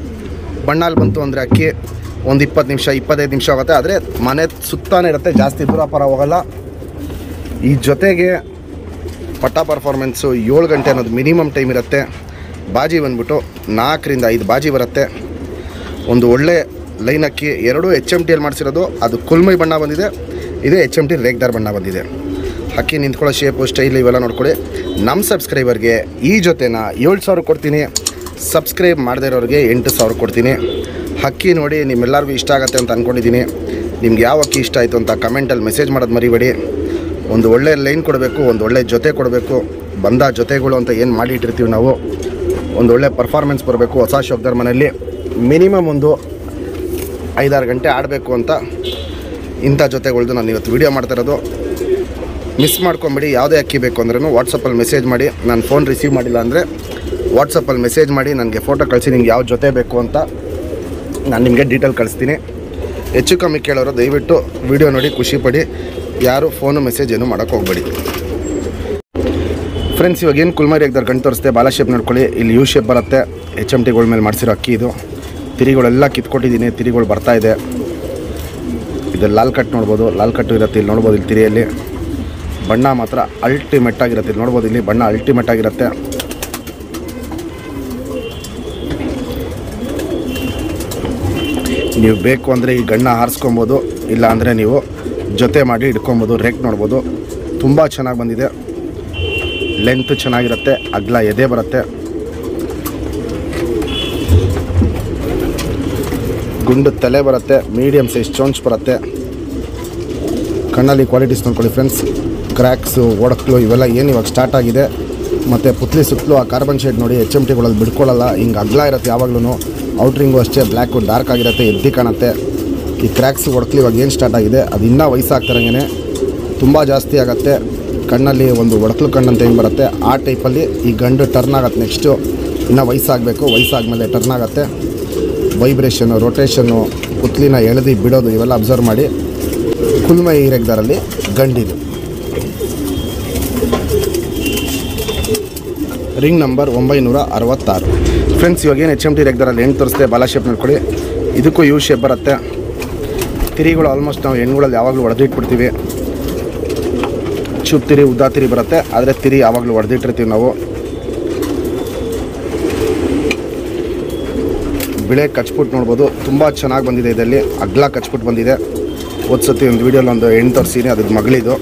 ಬಣ್ಣಲ್ಲಿ ಬಂತು ಅಂದರೆ ಅಕ್ಕಿ ಒಂದು ಇಪ್ಪತ್ತು ನಿಮಿಷ ಇಪ್ಪತ್ತೈದು ನಿಮಿಷ ಆಗುತ್ತೆ ಆದರೆ ಮನೆ ಸುತ್ತಾನೆ ಇರುತ್ತೆ ಜಾಸ್ತಿ ದೂರ ಪರ ಹೋಗಲ್ಲ ಈ ಜೊತೆಗೆ ಪಟ್ಟ ಪರ್ಫಾರ್ಮೆನ್ಸು ಏಳು ಗಂಟೆ ಅನ್ನೋದು ಮಿನಿಮಮ್ ಟೈಮ್ ಇರುತ್ತೆ ಬಾಜಿ ಬಂದ್ಬಿಟ್ಟು ನಾಲ್ಕರಿಂದ ಐದು ಬಾಜಿ ಬರುತ್ತೆ ಒಂದು ಒಳ್ಳೆ ಲೈನ್ ಅಕ್ಕಿ ಎರಡೂ ಎಚ್ ಎಮ್ ಟಿಯಲ್ಲಿ ಮಾಡಿಸಿರೋದು ಅದು ಕುಲ್ಮೈ ಬಣ್ಣ ಬಂದಿದೆ ಇದೇ ಎಚ್ ಎಮ್ ಟಿ ರೇಗ್ದಾರ್ ಬಣ್ಣ ಬಂದಿದೆ ಅಕ್ಕಿ ನಿಂತ್ಕೊಳ್ಳೋ ಶೇಪು ಸ್ಟೈಲ್ ಇವೆಲ್ಲ ನೋಡ್ಕೊಳ್ಳಿ ನಮ್ಮ ಸಬ್ಸ್ಕ್ರೈಬರ್ಗೆ ಈ ಜೊತೆನ ಏಳು ಸಾವಿರ ಕೊಡ್ತೀನಿ ಸಬ್ಸ್ಕ್ರೈಬ್ ಮಾಡದೇ ಇರೋರಿಗೆ ಎಂಟು ಸಾವಿರ ಕೊಡ್ತೀನಿ ಅಕ್ಕಿ ನೋಡಿ ನಿಮ್ಮೆಲ್ಲರಿಗೂ ಇಷ್ಟ ಆಗುತ್ತೆ ಅಂತ ಅಂದ್ಕೊಂಡಿದ್ದೀನಿ ನಿಮ್ಗೆ ಯಾವ ಅಕ್ಕಿ ಇಷ್ಟ ಆಯಿತು ಅಂತ ಕಮೆಂಟಲ್ಲಿ ಮೆಸೇಜ್ ಮಾಡೋದು ಮರಿಬೇಡಿ ಒಂದು ಒಳ್ಳೆ ಲೈನ್ ಕೊಡಬೇಕು ಒಂದು ಒಳ್ಳೆ ಜೊತೆ ಕೊಡಬೇಕು ಬಂದ ಜೊತೆಗಳು ಅಂತ ಏನು ಮಾಡಿ ಇಟ್ಟಿರ್ತೀವಿ ನಾವು ಒಂದು ಒಳ್ಳೆ ಪರ್ಫಾರ್ಮೆನ್ಸ್ ಬರಬೇಕು ಹೊಸ ಶೋಕ್ದಾರ್ ಮನೆಯಲ್ಲಿ ಮಿನಿಮಮ್ ಒಂದು ಐದಾರು ಗಂಟೆ ಆಡಬೇಕು ಅಂತ ಇಂಥ ಜೊತೆಗಳ್ದು ನಾನು ಇವತ್ತು ವೀಡಿಯೋ ಮಾಡ್ತಾ ಇರೋದು ಮಿಸ್ ಮಾಡ್ಕೊಂಬಿಡಿ ಯಾವುದೇ ಅಕ್ಕಿ ಬೇಕು ಅಂದ್ರೂ ವಾಟ್ಸಪ್ಪಲ್ಲಿ ಮೆಸೇಜ್ ಮಾಡಿ ನಾನು ಫೋನ್ ರಿಸೀವ್ ಮಾಡಿಲ್ಲ ಅಂದರೆ ವಾಟ್ಸಪ್ಪಲ್ಲಿ ಮೆಸೇಜ್ ಮಾಡಿ ನನಗೆ ಫೋಟೋ ಕಳಿಸಿ ನಿಮ್ಗೆ ಯಾವ ಜೊತೆ ಬೇಕು ಅಂತ ನಾನು ನಿಮಗೆ ಡೀಟೇಲ್ ಕಳಿಸ್ತೀನಿ ಹೆಚ್ಚು ಕಮ್ಮಿ ಕೇಳೋರು ದಯವಿಟ್ಟು ವಿಡಿಯೋ ನೋಡಿ ಖುಷಿ ಪಡಿ ಯಾರು ಫೋನು ಮೆಸೇಜ್ ಏನು ಮಾಡೋಕ್ಕೆ ಹೋಗ್ಬೇಡಿ ಫ್ರೆಂಡ್ಸ್ ಇವಾಗ ಏನು ಕುಲ್ಮರಿ ಎಗ್ದಾರ್ ಗಂಟು ತೋರಿಸ್ತೆ ಬಾಲ ಶೇಪ್ ನೋಡ್ಕೊಳ್ಳಿ ಇಲ್ಲಿ ಯು ಶೇಪ್ ಬರುತ್ತೆ ಎಚ್ ಎಮ್ ಟಿಗಳ ಮೇಲೆ ಮಾಡಿಸಿರೋ ಅಕ್ಕಿ ಇದು ತಿರಿಗಳೆಲ್ಲ ಕಿತ್ಕೊಟ್ಟಿದ್ದೀನಿ ತಿರಿಗಳು ಬರ್ತಾ ಇದೆ ಇದು ಲಾಲ್ ಕಟ್ ನೋಡ್ಬೋದು ಲಾಲ್ ಕಟ್ಟು ಇರುತ್ತೆ ಇಲ್ಲಿ ನೋಡ್ಬೋದು ಇಲ್ಲಿ ತಿರಿಯಲ್ಲಿ ಬಣ್ಣ ಮಾತ್ರ ಅಲ್ಟಿಮೇಟ್ ಆಗಿರುತ್ತೆ ಇಲ್ಲಿ ನೋಡ್ಬೋದು ಇಲ್ಲಿ ಬಣ್ಣ ಅಲ್ಟಿಮೇಟ್ ಆಗಿರುತ್ತೆ ನೀವು ಬೇಕು ಅಂದರೆ ಈ ಗಣ್ಣ ಹಾರಿಸ್ಕೊಬೋದು ಇಲ್ಲ ಅಂದರೆ ನೀವು ಜೊತೆ ಮಾಡಿ ಇಟ್ಕೊಬೋದು ರೇಕ್ ನೋಡ್ಬೋದು ತುಂಬ ಚೆನ್ನಾಗಿ ಬಂದಿದೆ ಲೆಂತ್ ಚೆನ್ನಾಗಿರುತ್ತೆ ಅಗ್ಲ ಎದೆ ಬರುತ್ತೆ ಗುಂಡು ತಲೆ ಬರುತ್ತೆ ಮೀಡಿಯಮ್ ಸೈಜ್ ಚೋಂಚ್ ಬರುತ್ತೆ ಕಣ್ಣಲ್ಲಿ ಕ್ವಾಲಿಟೀಸ್ ನೋಡ್ಕೊಳ್ಳಿ ಫ್ರೆಂಡ್ಸ್ ಕ್ರ್ಯಾಕ್ಸು ಒಡಕ್ಲು ಇವೆಲ್ಲ ಏನು ಇವಾಗ ಸ್ಟಾರ್ಟ್ ಆಗಿದೆ ಮತ್ತು ಪುತ್ಲಿ ಸುತ್ತಲೂ ಆ ಕಾರ್ಬನ್ ಶೇಡ್ ನೋಡಿ ಎಚ್ ಎಮ್ ಟಿಗಳಲ್ಲಿ ಬಿಡ್ಕೊಳ್ಳಲ್ಲ ಹಿಂಗೆ ಅಗ್ಲ ಇರುತ್ತೆ ಯಾವಾಗ್ಲೂ ಔಟ್ರಿಂಗು ಅಷ್ಟೇ ಬ್ಲ್ಯಾಕು ಡಾರ್ಕ್ ಆಗಿರುತ್ತೆ ಎದ್ದಿ ಕಾಣುತ್ತೆ ಈ ಕ್ರ್ಯಾಕ್ಸ್ ಒಡಕ್ಲು ಇವಾಗ ಏನು ಸ್ಟಾರ್ಟ್ ಆಗಿದೆ ಅದು ಇನ್ನೂ ವಯಸ್ಸಾಗ್ತಾರಂಗೆ ತುಂಬ ಜಾಸ್ತಿ ಆಗುತ್ತೆ ಕಣ್ಣಲ್ಲಿ ಒಂದು ಒಡಕ್ಲು ಕಣ್ಣು ಅಂತ ಹೆಂಗೆ ಬರುತ್ತೆ ಆ ಟೈಪಲ್ಲಿ ಈ ಗಂಡು ಟರ್ನ್ ಆಗುತ್ತೆ ನೆಕ್ಸ್ಟು ಇನ್ನೂ ವಯಸ್ಸಾಗಬೇಕು ವಯಸ್ಸಾದ್ಮೇಲೆ ಟರ್ನ್ ಆಗುತ್ತೆ ವೈಬ್ರೇಷನ್ನು ರೊಟೇಷನ್ನು ಕುತ್ಲಿನ ಎಳೆದು ಬಿಡೋದು ಇವೆಲ್ಲ ಅಬ್ಸರ್ವ್ ಮಾಡಿ ಕುಲ್ಮೈ ರೆಗ್ದಾರಲ್ಲಿ ಗಂಡಿದು ರಿಂಗ್ ನಂಬರ್ ಒಂಬೈನೂರ ಅರವತ್ತಾರು ಫ್ರೆಂಡ್ಸ್ ಇವಾಗ ಏನು ಎಚ್ ಎಮ್ ಟಿ ರೆಗ್ದಾರಲ್ಲಿ ಹೆಣ್ಣು ತೋರಿಸ್ತೆ ಬಾಲ ಶೇಪ್ ನೋಡ್ಕೊಳ್ಳಿ ಇದಕ್ಕೂ ಯು ಶೇಪ್ ಬರುತ್ತೆ ತಿರಿಗಳು ಆಲ್ಮೋಸ್ಟ್ ನಾವು ಹೆಣ್ಗಳಲ್ಲಿ ಯಾವಾಗಲೂ ಹೊಡೆದಿಟ್ಬಿಡ್ತೀವಿ ಚೂಪ್ ತಿರಿ ಉದ್ದಾ ತಿರಿ ಬರುತ್ತೆ ಆದರೆ ತಿರಿ ಯಾವಾಗಲೂ ಹೊಡೆದಿಟ್ಟಿರ್ತೀವಿ ನಾವು ಬಿಳೆ ಕಚ್ಬಿಟ್ಟು ನೋಡ್ಬೋದು ತುಂಬ ಚೆನ್ನಾಗಿ ಬಂದಿದೆ ಇದರಲ್ಲಿ ಅಗ್ಲ ಕಚ್ಬಿಟ್ಟು ಬಂದಿದೆ ಸತಿ ಒಂದು ವೀಡಿಯೋಲಿ ಒಂದು ಹೆಣ್ಣು ತೋರಿಸಿನಿ ಅದ್ರ ಮಗಳಿದು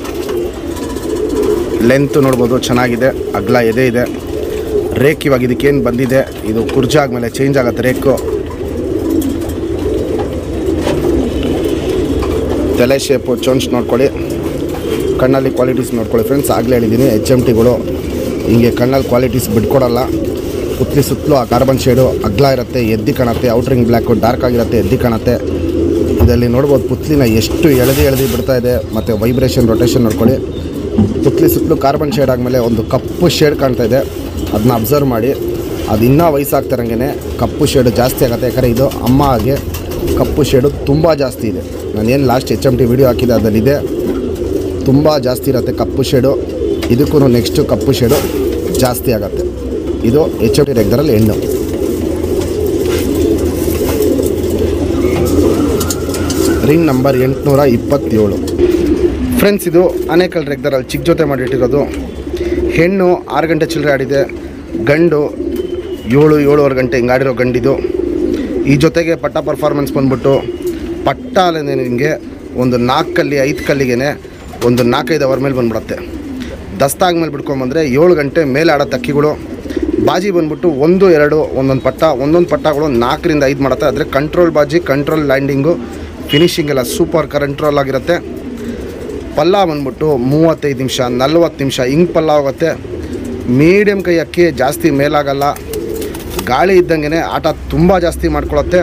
ಲೆಂತ್ ನೋಡ್ಬೋದು ಚೆನ್ನಾಗಿದೆ ಅಗ್ಲ ಎದೆ ಇದೆ ರೇಕ್ ಇವಾಗ ಇದಕ್ಕೇನು ಬಂದಿದೆ ಇದು ಕುರ್ಜ ಆದಮೇಲೆ ಚೇಂಜ್ ಆಗುತ್ತೆ ರೇಕು ತಲೆ ಶೇಪು ಚೊಂಚ್ ನೋಡ್ಕೊಳ್ಳಿ ಕಣ್ಣಲ್ಲಿ ಕ್ವಾಲಿಟೀಸ್ ನೋಡ್ಕೊಳ್ಳಿ ಫ್ರೆಂಡ್ಸ್ ಆಗಲೇ ಹೇಳಿದ್ದೀನಿ ಎಚ್ ಎಮ್ ಟಿಗಳು ಹಿಂಗೆ ಕಣ್ಣಲ್ಲಿ ಕ್ವಾಲಿಟೀಸ್ ಬಿಟ್ಕೊಡಲ್ಲ ಸುತ್ತಲಿ ಸುತ್ತಲೂ ಆ ಕಾರ್ಬನ್ ಶೇಡು ಅಗ್ಲ ಇರುತ್ತೆ ಎದ್ದಿ ಕಾಣುತ್ತೆ ಔಟ್ರಿಂಗ್ ಬ್ಲ್ಯಾಕು ಡಾರ್ಕ್ ಆಗಿರುತ್ತೆ ಎದ್ದಿ ಕಾಣುತ್ತೆ ಇದರಲ್ಲಿ ನೋಡ್ಬೋದು ಪುತ್ಲಿನ ಎಷ್ಟು ಎಳೆದು ಎಳೆದು ಬಿಡ್ತಾ ಇದೆ ಮತ್ತು ವೈಬ್ರೇಷನ್ ರೊಟೇಷನ್ ನೋಡ್ಕೊಳ್ಳಿ ಪುತ್ಲಿ ಸುತ್ತಲೂ ಕಾರ್ಬನ್ ಶೇಡ್ ಆದಮೇಲೆ ಒಂದು ಕಪ್ಪು ಶೇಡ್ ಕಾಣ್ತಾ ಇದೆ ಅದನ್ನ ಅಬ್ಸರ್ವ್ ಮಾಡಿ ಅದು ಇನ್ನೂ ವಯಸ್ಸಾಗ್ತಿರಂಗೆ ಕಪ್ಪು ಶೇಡು ಜಾಸ್ತಿ ಆಗುತ್ತೆ ಯಾಕಂದರೆ ಇದು ಅಮ್ಮ ಹಾಗೆ ಕಪ್ಪು ಶೇಡು ತುಂಬ ಜಾಸ್ತಿ ಇದೆ ನಾನು ಏನು last H M T video ಹಾಕಿದೆ ಅದರಲ್ಲಿದೆ ತುಂಬ ಜಾಸ್ತಿ ಇರುತ್ತೆ ಕಪ್ಪು ಶೇಡು ಇದಕ್ಕೂ ನೆಕ್ಸ್ಟು ಕಪ್ಪು ಶೇಡು ಜಾಸ್ತಿ ಆಗುತ್ತೆ ಇದು ಎಚ್ ಎಮ್ ಟಿ ರೆಗ್ದರಲ್ಲಿ ಹೆಣ್ಣು ರಿಂಗ್ ನಂಬರ್ ಎಂಟುನೂರ ಇಪ್ಪತ್ತೇಳು ಫ್ರೆಂಡ್ಸ್ ಇದು ಆನೇಕಲ್ ರೆಗ್ದರಲ್ಲಿ ಚಿಕ್ಕ ಜೊತೆ ಮಾಡಿಟ್ಟಿರೋದು ಹೆಣ್ಣು ಆರು ಗಂಟೆ ಚಿಲ್ಲರೆ ಆಡಿದೆ ಗಂಡು ಏಳು ಏಳುವರೆ ಗಂಟೆ ಹಿಂಗೆ ಆಡಿರೋ ಗಂಡಿದು ಈ ಜೊತೆಗೆ ಪಟ್ಟ ಪರ್ಫಾರ್ಮೆನ್ಸ್ ಬಂದ್ಬಿಟ್ಟು ಪಟ್ಟ ಅಲ್ಲದೆ ನಿಮಗೆ ಒಂದು ನಾಲ್ಕು ಕಲ್ಲಿ ಐದು ಕಲ್ಲಿಗೆ ಒಂದು ನಾಲ್ಕೈದು ಅವರ್ ಮೇಲೆ ಬಂದ್ಬಿಡುತ್ತೆ ದಸ್ತಾಗ ಮೇಲೆ ಬಿಡ್ಕೊಂಬಂದರೆ ಏಳು ಗಂಟೆ ಮೇಲೆ ಆಡೋ ತಕ್ಕಿಗಳು ಬಾಜಿ ಬಂದ್ಬಿಟ್ಟು ಒಂದು ಎರಡು ಒಂದೊಂದು ಪಟ್ಟ ಒಂದೊಂದು ಪಟ್ಟಗಳು ನಾಲ್ಕರಿಂದ ಐದು ಮಾಡುತ್ತೆ ಆದರೆ ಕಂಟ್ರೋಲ್ ಬಾಜಿ ಕಂಟ್ರೋಲ್ ಲ್ಯಾಂಡಿಂಗು ಫಿನಿಶಿಂಗ್ ಎಲ್ಲ ಸೂಪರ್ ಕಂಟ್ರೋಲ್ ಆಗಿರುತ್ತೆ ಪಲ್ಲ ಬಂದ್ಬಿಟ್ಟು ಮೂವತ್ತೈದು ನಿಮಿಷ ನಲ್ವತ್ತು ನಿಮಿಷ ಹಿಂಗೆ ಪಲ್ಲ ಹೋಗುತ್ತೆ ಮೀಡಿಯಮ್ ಕೈ ಅಕ್ಕಿ ಜಾಸ್ತಿ ಮೇಲಾಗಲ್ಲ ಗಾಳಿ ಇದ್ದಂಗೆ ಆಟ ತುಂಬ ಜಾಸ್ತಿ ಮಾಡ್ಕೊಳತ್ತೆ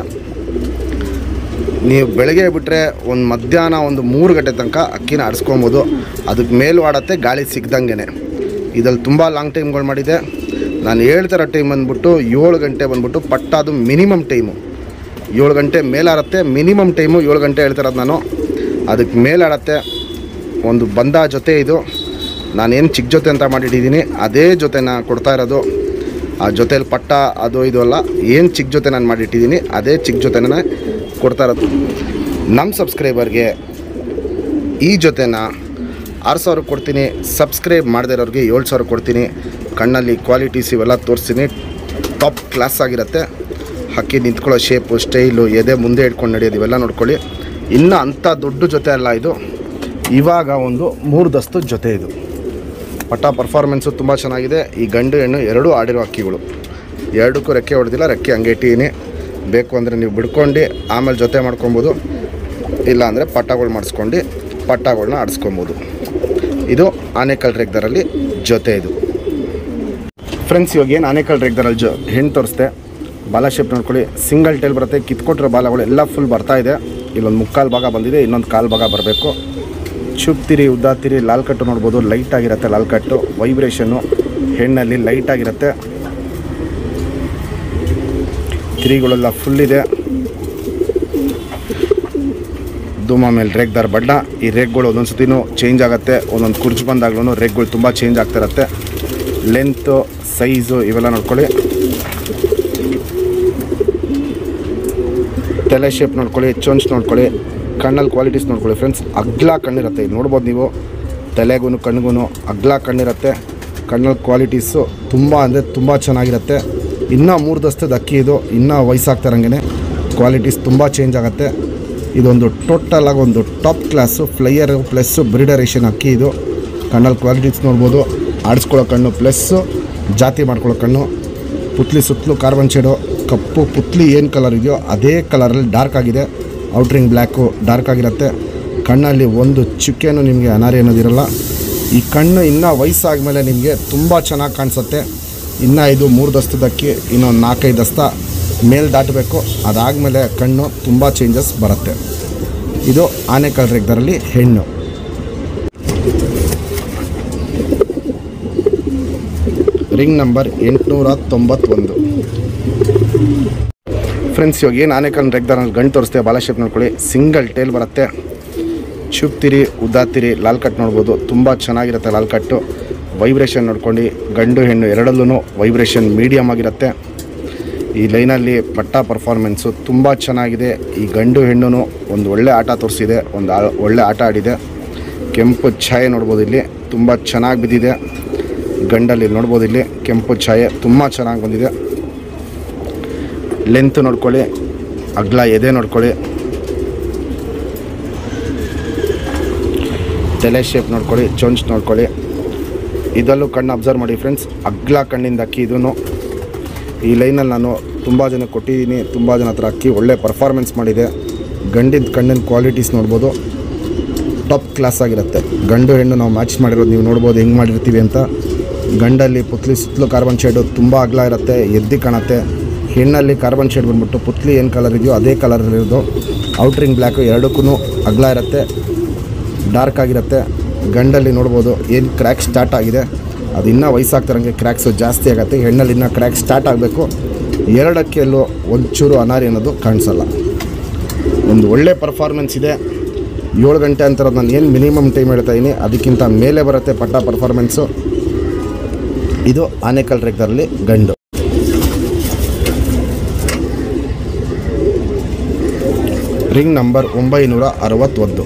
ನೀವು ಬೆಳಗ್ಗೆ ಬಿಟ್ಟರೆ ಒಂದು ಮಧ್ಯಾಹ್ನ ಒಂದು ಮೂರು ಗಂಟೆ ತನಕ ಅಕ್ಕಿನ ಆಡಿಸ್ಕೊಬೋದು ಅದಕ್ಕೆ ಮೇಲೂ ಆಡತ್ತೆ ಗಾಳಿ ಸಿಗ್ದಂಗೆ ಇದ್ರಲ್ಲಿ ತುಂಬ ಲಾಂಗ್ ಟೈಮ್ಗಳು ಮಾಡಿದೆ ನಾನು ಹೇಳ್ತಿರೋ ಟೈಮ್ ಬಂದ್ಬಿಟ್ಟು ಏಳು ಗಂಟೆ ಬಂದ್ಬಿಟ್ಟು ಪಟ್ಟ ಅದು ಮಿನಿಮಮ್ ಟೈಮು ಏಳು ಗಂಟೆ ಮೇಲಾಡತ್ತೆ ಮಿನಿಮಮ್ ಟೈಮು ಏಳು ಗಂಟೆ ಹೇಳ್ತಿರೋದು ನಾನು ಅದಕ್ಕೆ ಮೇಲಾಡತ್ತೆ ಒಂದು ಬಂದ ಜೊತೆ ಇದು ನಾನೇನು ಚಿಕ್ಕ ಜೊತೆ ಅಂತ ಮಾಡಿಟ್ಟಿದ್ದೀನಿ ಅದೇ ಜೊತೆನ ಕೊಡ್ತಾ ಇರೋದು ಆ ಜೊತೆಲಿ ಪಟ್ಟ ಅದು ಇದು ಅಲ್ಲ ಏನು ಚಿಕ್ಕ ಜೊತೆ ನಾನು ಮಾಡಿಟ್ಟಿದ್ದೀನಿ ಅದೇ ಚಿಕ್ಕ ಜೊತೆನೇ ಕೊಡ್ತಾ ಇರೋದು ನಮ್ಮ ಸಬ್ಸ್ಕ್ರೈಬರ್ಗೆ ಈ ಜೊತೆನ ಆರು ಸಾವಿರ ಕೊಡ್ತೀನಿ ಸಬ್ಸ್ಕ್ರೈಬ್ ಮಾಡದೇ ಇರೋರಿಗೆ ಏಳು ಸಾವಿರ ಕೊಡ್ತೀನಿ ಕಣ್ಣಲ್ಲಿ ಕ್ವಾಲಿಟೀಸ್ ಇವೆಲ್ಲ ತೋರಿಸ್ತೀನಿ ಟಾಪ್ ಕ್ಲಾಸ್ ಆಗಿರುತ್ತೆ ಹಕ್ಕಿ ನಿಂತ್ಕೊಳ್ಳೋ ಶೇಪು ಸ್ಟೈಲು ಎದೆ ಮುಂದೆ ಇಟ್ಕೊಂಡು ನಡೆಯೋದು ಇವೆಲ್ಲ ನೋಡ್ಕೊಳ್ಳಿ ಇನ್ನು ಅಂಥ ದೊಡ್ಡ ಜೊತೆ ಅಲ್ಲ ಇದು ಇವಾಗ ಒಂದು ಮೂರು ದಸ್ತು ಜೊತೆ ಇದು ಪಟ್ಟ ಪರ್ಫಾರ್ಮೆನ್ಸು ತುಂಬ ಚೆನ್ನಾಗಿದೆ ಈ ಗಂಡು ಹೆಣ್ಣು ಎರಡೂ ಆಡಿರೋ ಹಕ್ಕಿಗಳು ಎರಡಕ್ಕೂ ರೆಕ್ಕೆ ಹೊಡೆದಿಲ್ಲ ರೆಕ್ಕೆ ಹಂಗೆ ಇಟ್ಟಿದ್ದೀನಿ ಬೇಕು ಅಂದರೆ ನೀವು ಬಿಡ್ಕೊಂಡು ಆಮೇಲೆ ಜೊತೆ ಮಾಡ್ಕೊಬೋದು ಇಲ್ಲ ಅಂದರೆ ಪಟ್ಟಗಳು ಮಾಡಿಸ್ಕೊಂಡು ಪಟ್ಟಗಳನ್ನ ಆಡಿಸ್ಕೊಬೋದು ಇದು ಆನೆಕಲ್ ರೇಗ್ದರಲ್ಲಿ ಜೊತೆ ಇದು ಫ್ರೆಂಡ್ಸ್ ಇವಾಗ ಏನು ಆನೆಕಲ್ ರೇಗ್ದರಲ್ಲಿ ಜೊ ಹೆಣ್ಣು ತೋರಿಸ್ದೆ ಬಾಲ ಶೇಪ್ ನೋಡ್ಕೊಳ್ಳಿ ಸಿಂಗಲ್ ಟೈಲ್ ಬರುತ್ತೆ ಕಿತ್ಕೊಟ್ಟಿರೋ ಬಾಲಗಳು ಎಲ್ಲ ಫುಲ್ ಬರ್ತಾ ಇದೆ ಇಲ್ಲೊಂದು ಮುಕ್ಕಾಲು ಭಾಗ ಬಂದಿದೆ ಇನ್ನೊಂದು ಕಾಲು ಭಾಗ ಬರಬೇಕು ಚುಪ್ತಿರಿ ಉದ್ದಾತಿರಿ ಲಾಲ್ ಕಟ್ಟು ನೋಡ್ಬೋದು ಲೈಟ್ ಆಗಿರುತ್ತೆ ಲಾಲ್ ಕಟ್ಟು ವೈಬ್ರೇಷನ್ನು ಹೆಣ್ಣಲ್ಲಿ ಲೈಟ್ ಆಗಿರುತ್ತೆ ತಿರಿಗಳೆಲ್ಲ ಫುಲ್ ಇದೆ ಧೂಮ ಮೇಲೆ ರೇಗ್ದಾರ್ ಬಣ್ಣ ಈ ರೇಗ್ಗಳು ಒಂದೊಂದು ಸತಿನೂ ಚೇಂಜ್ ಆಗುತ್ತೆ ಒಂದೊಂದು ಕುರ್ಚು ಬಂದಾಗ್ಲೂ ರೇಗ್ಗಳು ತುಂಬ ಚೇಂಜ್ ಆಗ್ತಾ ಇರುತ್ತೆ ಲೆಂತು ಸೈಜು ಇವೆಲ್ಲ ನೋಡ್ಕೊಳ್ಳಿ ತಲೆ ಶೇಪ್ ನೋಡ್ಕೊಳ್ಳಿ ಚೊಂಚ್ ನೋಡ್ಕೊಳ್ಳಿ ಕಣ್ಣಲ್ಲಿ ಕ್ವಾಲಿಟೀಸ್ ನೋಡ್ಕೊಳ್ಳಿ ಫ್ರೆಂಡ್ಸ್ ಅಗ್ಲ ಕಣ್ಣಿರುತ್ತೆ ಇದು ನೋಡ್ಬೋದು ನೀವು ತಲೆಗೂ ಕಣ್ಣಿಗೂ ಅಗ್ಲ ಕಣ್ಣಿರುತ್ತೆ ಕಣ್ಣಲ್ಲಿ ಕ್ವಾಲಿಟೀಸು ತುಂಬ ಅಂದರೆ ತುಂಬ ಚೆನ್ನಾಗಿರುತ್ತೆ ಇನ್ನೂ ಮೂರು ದಸ್ತದ ಅಕ್ಕಿ ಇದು ಇನ್ನೂ ವಯಸ್ಸಾಗ್ತಾರಂಗೆ ಕ್ವಾಲಿಟೀಸ್ ತುಂಬ ಚೇಂಜ್ ಆಗುತ್ತೆ ಇದೊಂದು ಟೋಟಲ್ ಆಗಿ ಒಂದು ಟಾಪ್ ಕ್ಲಾಸು ಫ್ಲೈಯರ್ ಪ್ಲಸ್ ಬ್ರಿಡರೇಷನ್ ಅಕ್ಕಿ ಇದು ಕಣ್ಣಲ್ಲಿ ಕ್ವಾಲಿಟೀಸ್ ನೋಡ್ಬೋದು ಆಡಿಸ್ಕೊಳ್ಳೋ ಕಣ್ಣು ಪ್ಲಸ್ಸು ಜಾತಿ ಮಾಡ್ಕೊಳ್ಳೋ ಕಣ್ಣು ಪುತ್ಲಿ ಸುತ್ತಲೂ ಕಾರ್ಬನ್ ಶೇಡು ಕಪ್ಪು ಪುತ್ಲಿ ಏನು ಕಲರ್ ಇದೆಯೋ ಅದೇ ಕಲರಲ್ಲಿ ಡಾರ್ಕ್ ಆಗಿದೆ ಔಟ್ರಿಂಗ್ ಬ್ಲ್ಯಾಕು ಡಾರ್ಕ್ ಆಗಿರುತ್ತೆ ಕಣ್ಣಲ್ಲಿ ಒಂದು ಚುಕ್ಕೆನೂ ನಿಮಗೆ ಅನಾರಿ ಅನ್ನೋದಿರಲ್ಲ ಈ ಕಣ್ಣು ಇನ್ನೂ ವಯಸ್ಸಾದ್ಮೇಲೆ ನಿಮಗೆ ತುಂಬ ಚೆನ್ನಾಗಿ ಕಾಣಿಸುತ್ತೆ ಇನ್ನು ಇದು ಮೂರು ದಸ್ತದಕ್ಕಿ ಇನ್ನೊಂದು ನಾಲ್ಕೈದು ದಸ್ತ ಮೇಲ್ ದಾಟಬೇಕು ಅದಾದಮೇಲೆ ಕಣ್ಣು ತುಂಬ ಚೇಂಜಸ್ ಬರುತ್ತೆ ಇದು ಆನೆಕಲ್ ರೇಗ್ದರಲ್ಲಿ ಹೆಣ್ಣು ರಿಂಗ್ ನಂಬರ್ ಎಂಟುನೂರ ತೊಂಬತ್ತೊಂದು ಫ್ರೆಂಡ್ಸ್ ಇವಾಗ ಏನು ಆನೆಕಲ್ ರೆಗ್ದಾರಲ್ಲಿ ಗಂಟು ತೋರಿಸ್ತೇವೆ ಬಾಲ ಶೇಪ್ ನೋಡ್ಕೊಳ್ಳಿ ಸಿಂಗಲ್ ಟೇಲ್ ಬರುತ್ತೆ ಚುಪ್ತಿರಿ ಉದ್ದಾತಿರಿ ಲಾಲ್ ಕಟ್ ನೋಡ್ಬೋದು ತುಂಬ ಚೆನ್ನಾಗಿರುತ್ತೆ ಲಾಲ್ ಕಟ್ಟು ವೈಬ್ರೇಷನ್ ನೋಡ್ಕೊಂಡು ಗಂಡು ಹೆಣ್ಣು ಎರಡಲ್ಲೂ ವೈಬ್ರೇಷನ್ ಮೀಡಿಯಮ್ ಆಗಿರುತ್ತೆ ಈ ಲೈನಲ್ಲಿ ಪಟ್ಟ ಪರ್ಫಾರ್ಮೆನ್ಸು ತುಂಬ ಚೆನ್ನಾಗಿದೆ ಈ ಗಂಡು ಹೆಣ್ಣು ಒಂದು ಒಳ್ಳೆ ಆಟ ತೋರಿಸಿದೆ ಒಂದು ಆ- ಒಳ್ಳೆ ಆಟ ಆಡಿದೆ ಕೆಂಪು ಛಾಯೆ ನೋಡ್ಬೋದು ಇಲ್ಲಿ ತುಂಬ ಚೆನ್ನಾಗಿ ಬಿದ್ದಿದೆ ಗಂಡಲ್ಲಿ ನೋಡ್ಬೋದು ಇಲ್ಲಿ ಕೆಂಪು ಛಾಯೆ ತುಂಬ ಚೆನ್ನಾಗಿ ಬಂದಿದೆ ಲೆಂತ್ ನೋಡ್ಕೊಳ್ಳಿ ಅಗ್ಲ ಎದೆ ನೋಡ್ಕೊಳ್ಳಿ ತಲೆ ಶೇಪ್ ನೋಡ್ಕೊಳ್ಳಿ ಚೊಂಚ್ ನೋಡ್ಕೊಳ್ಳಿ ಇದಲ್ಲೂ ಕಣ್ಣು ಅಬ್ಸರ್ವ್ ಮಾಡಿ ಫ್ರೆಂಡ್ಸ್ ಅಗ್ಲ ಕಣ್ಣಿಂದ ಅಕ್ಕಿ ಇದೂ ಈ ಲೈನಲ್ಲಿ ನಾನು ತುಂಬ ಜನ ಕೊಟ್ಟಿದ್ದೀನಿ ತುಂಬ ಜನ ಹತ್ರ ಅಕ್ಕಿ ಒಳ್ಳೆ ಪರ್ಫಾರ್ಮೆನ್ಸ್ ಮಾಡಿದೆ ಗಂಡಿನ ಕಣ್ಣಿನ ಕ್ವಾಲಿಟೀಸ್ ನೋಡ್ಬೋದು ಟಾಪ್ ಕ್ಲಾಸ್ ಆಗಿರುತ್ತೆ ಗಂಡು ಹೆಣ್ಣು ನಾವು ಮ್ಯಾಚ್ ಮಾಡಿರೋದು ನೀವು ನೋಡ್ಬೋದು ಹೆಂಗೆ ಮಾಡಿರ್ತೀವಿ ಅಂತ ಗಂಡಲ್ಲಿ ಪುತ್ಲಿ ಸುತ್ತಲೂ ಕಾರ್ಬನ್ ಶೇಡು ತುಂಬ ಅಗಲ ಇರುತ್ತೆ ಎದ್ದಿ ಕಾಣುತ್ತೆ ಹೆಣ್ಣಲ್ಲಿ ಕಾರ್ಬನ್ ಶೇಡ್ ಬಂದ್ಬಿಟ್ಟು ಪುತ್ಲಿ ಏನು ಕಲರ್ ಇದೆಯೋ ಅದೇ ಕಲರ್ ಇರೋದು ಔಟ್ರಿಂಗ್ ಬ್ಲ್ಯಾಕು ಎರಡಕ್ಕೂ ಅಗಲ ಇರುತ್ತೆ ಡಾರ್ಕ್ ಆಗಿರುತ್ತೆ ಗಂಡಲ್ಲಿ ನೋಡ್ಬೋದು ಏನು ಕ್ರ್ಯಾಕ್ ಸ್ಟಾರ್ಟ್ ಆಗಿದೆ ಅದು ಇನ್ನೂ ವಯಸ್ಸಾಗ್ತಾರಂಗೆ ಕ್ರ್ಯಾಕ್ಸು ಜಾಸ್ತಿ ಆಗುತ್ತೆ ಹೆಣ್ಣಲ್ಲಿ ಇನ್ನೂ ಕ್ರ್ಯಾಕ್ ಸ್ಟಾರ್ಟ್ ಆಗಬೇಕು ಎರಡಕ್ಕೆಲ್ಲೂ ಒಂಚೂರು ಅನಾರಿ ಅನ್ನೋದು ಕಾಣಿಸಲ್ಲ ಒಂದು ಒಳ್ಳೆ ಪರ್ಫಾರ್ಮೆನ್ಸ್ ಇದೆ ಏಳು ಗಂಟೆ ಅಂತ ನಾನು ಏನು ಮಿನಿಮಮ್ ಟೈಮ್ ಹೇಳ್ತಾ ಇದ್ದೀನಿ ಅದಕ್ಕಿಂತ ಮೇಲೆ ಬರುತ್ತೆ ಪಟ್ಟ ಪರ್ಫಾರ್ಮೆನ್ಸು ಇದು ಆನೆಕಲ್ ರೇಗ್ದರಲ್ಲಿ ಗಂಡು ರಿಂಗ್ ನಂಬರ್ ಒಂಬೈನೂರ ಅರವತ್ತೊಂದು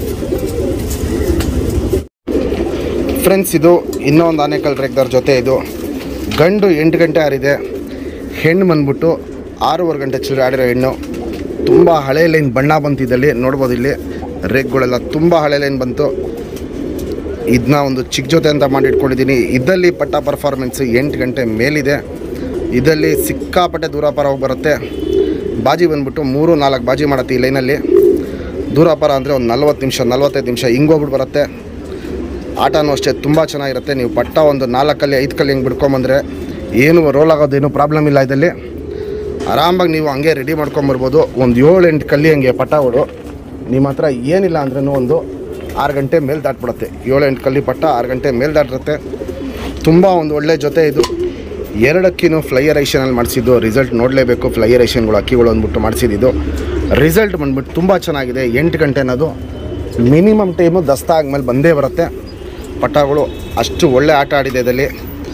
ಫ್ರೆಂಡ್ಸ್ ಇದು ಇನ್ನೊಂದು ಆನೆಕಲ್ ರೇಗ್ದವ್ರ ಜೊತೆ ಇದು ಗಂಡು ಎಂಟು ಗಂಟೆ ಆರಿದೆ ಹೆಣ್ಣು ಬಂದ್ಬಿಟ್ಟು ಆರೂವರೆ ಗಂಟೆ ಚಿಲ್ಲರೆ ಆಡಿರೋ ಹೆಣ್ಣು ತುಂಬ ಹಳೆ ಲೈನ್ ಬಣ್ಣ ಬಂತು ಇದಲ್ಲಿ ನೋಡ್ಬೋದು ಇಲ್ಲಿ ರೇಗ್ಗಳೆಲ್ಲ ತುಂಬ ಹಳೆ ಲೈನ್ ಬಂತು ಇದನ್ನ ಒಂದು ಚಿಕ್ಕ ಜೊತೆ ಅಂತ ಮಾಡಿ ಇಟ್ಕೊಂಡಿದ್ದೀನಿ ಇದ್ದಲ್ಲಿ ಪಟ್ಟ ಪರ್ಫಾರ್ಮೆನ್ಸ್ ಎಂಟು ಗಂಟೆ ಮೇಲಿದೆ ಇದಲ್ಲಿ ಸಿಕ್ಕಾಪಟ್ಟೆ ದೂರಾಪಾರ ಹೋಗಿ ಬರುತ್ತೆ ಬಾಜಿ ಬಂದ್ಬಿಟ್ಟು ಮೂರು ನಾಲ್ಕು ಬಾಜಿ ಮಾಡುತ್ತೆ ಈ ಲೈನಲ್ಲಿ ದೂರಾಪಾರ ಅಂದರೆ ಒಂದು ನಲ್ವತ್ತು ನಿಮಿಷ ನಲ್ವತ್ತೈದು ನಿಮಿಷ ಹಿಂಗೋಗ್ಬಿಟ್ಟು ಬರುತ್ತೆ ಆಟನೂ ಅಷ್ಟೇ ತುಂಬ ಚೆನ್ನಾಗಿರುತ್ತೆ ನೀವು ಪಟ್ಟ ಒಂದು ನಾಲ್ಕಲ್ಲಿ ಐದು ಕಲ್ಲಿ ಹಿಂಗೆ ಬಿಡ್ಕೊಂಬಂದರೆ ಏನು ರೋಲ್ ಆಗೋದೇನು ಪ್ರಾಬ್ಲಮ್ ಇಲ್ಲ ಇದರಲ್ಲಿ ಆರಾಮಾಗಿ ನೀವು ಹಂಗೆ ರೆಡಿ ಮಾಡ್ಕೊಂಬರ್ಬೋದು ಒಂದು ಏಳು ಎಂಟು ಕಲ್ಲಿ ಹಂಗೆ ಪಟ್ಟಗಳು ನಿಮ್ಮ ಹತ್ರ ಏನಿಲ್ಲ ಅಂದ್ರೂ ಒಂದು ಆರು ಗಂಟೆ ಮೇಲೆ ದಾಟ್ಬಿಡುತ್ತೆ ಏಳು ಎಂಟು ಕಲ್ಲಿ ಪಟ್ಟ ಆರು ಗಂಟೆ ಮೇಲೆ ದಾಟಿರುತ್ತೆ ತುಂಬ ಒಂದು ಒಳ್ಳೆ ಜೊತೆ ಇದು ಎರಡಕ್ಕಿನೂ ಫ್ಲೈಯರ್ ಐಷನಲ್ಲಿ ಮಾಡಿಸಿದ್ದು ರಿಸಲ್ಟ್ ನೋಡಲೇಬೇಕು ಫ್ಲೈಯರ್ ಐಷನ್ಗಳು ಅಕ್ಕಿಗಳು ಅಂದ್ಬಿಟ್ಟು ಮಾಡಿಸಿದ್ದು ರಿಸಲ್ಟ್ ಬಂದ್ಬಿಟ್ಟು ತುಂಬ ಚೆನ್ನಾಗಿದೆ ಎಂಟು ಗಂಟೆ ಅನ್ನೋದು ಮಿನಿಮಮ್ ಟೈಮು ದಸ್ತ ಆದಮೇಲೆ ಬಂದೇ ಬರುತ್ತೆ ಪಟ್ಟಗಳು ಅಷ್ಟು ಒಳ್ಳೆ ಆಟ ಆಡಿದೆ ಇದರಲ್ಲಿ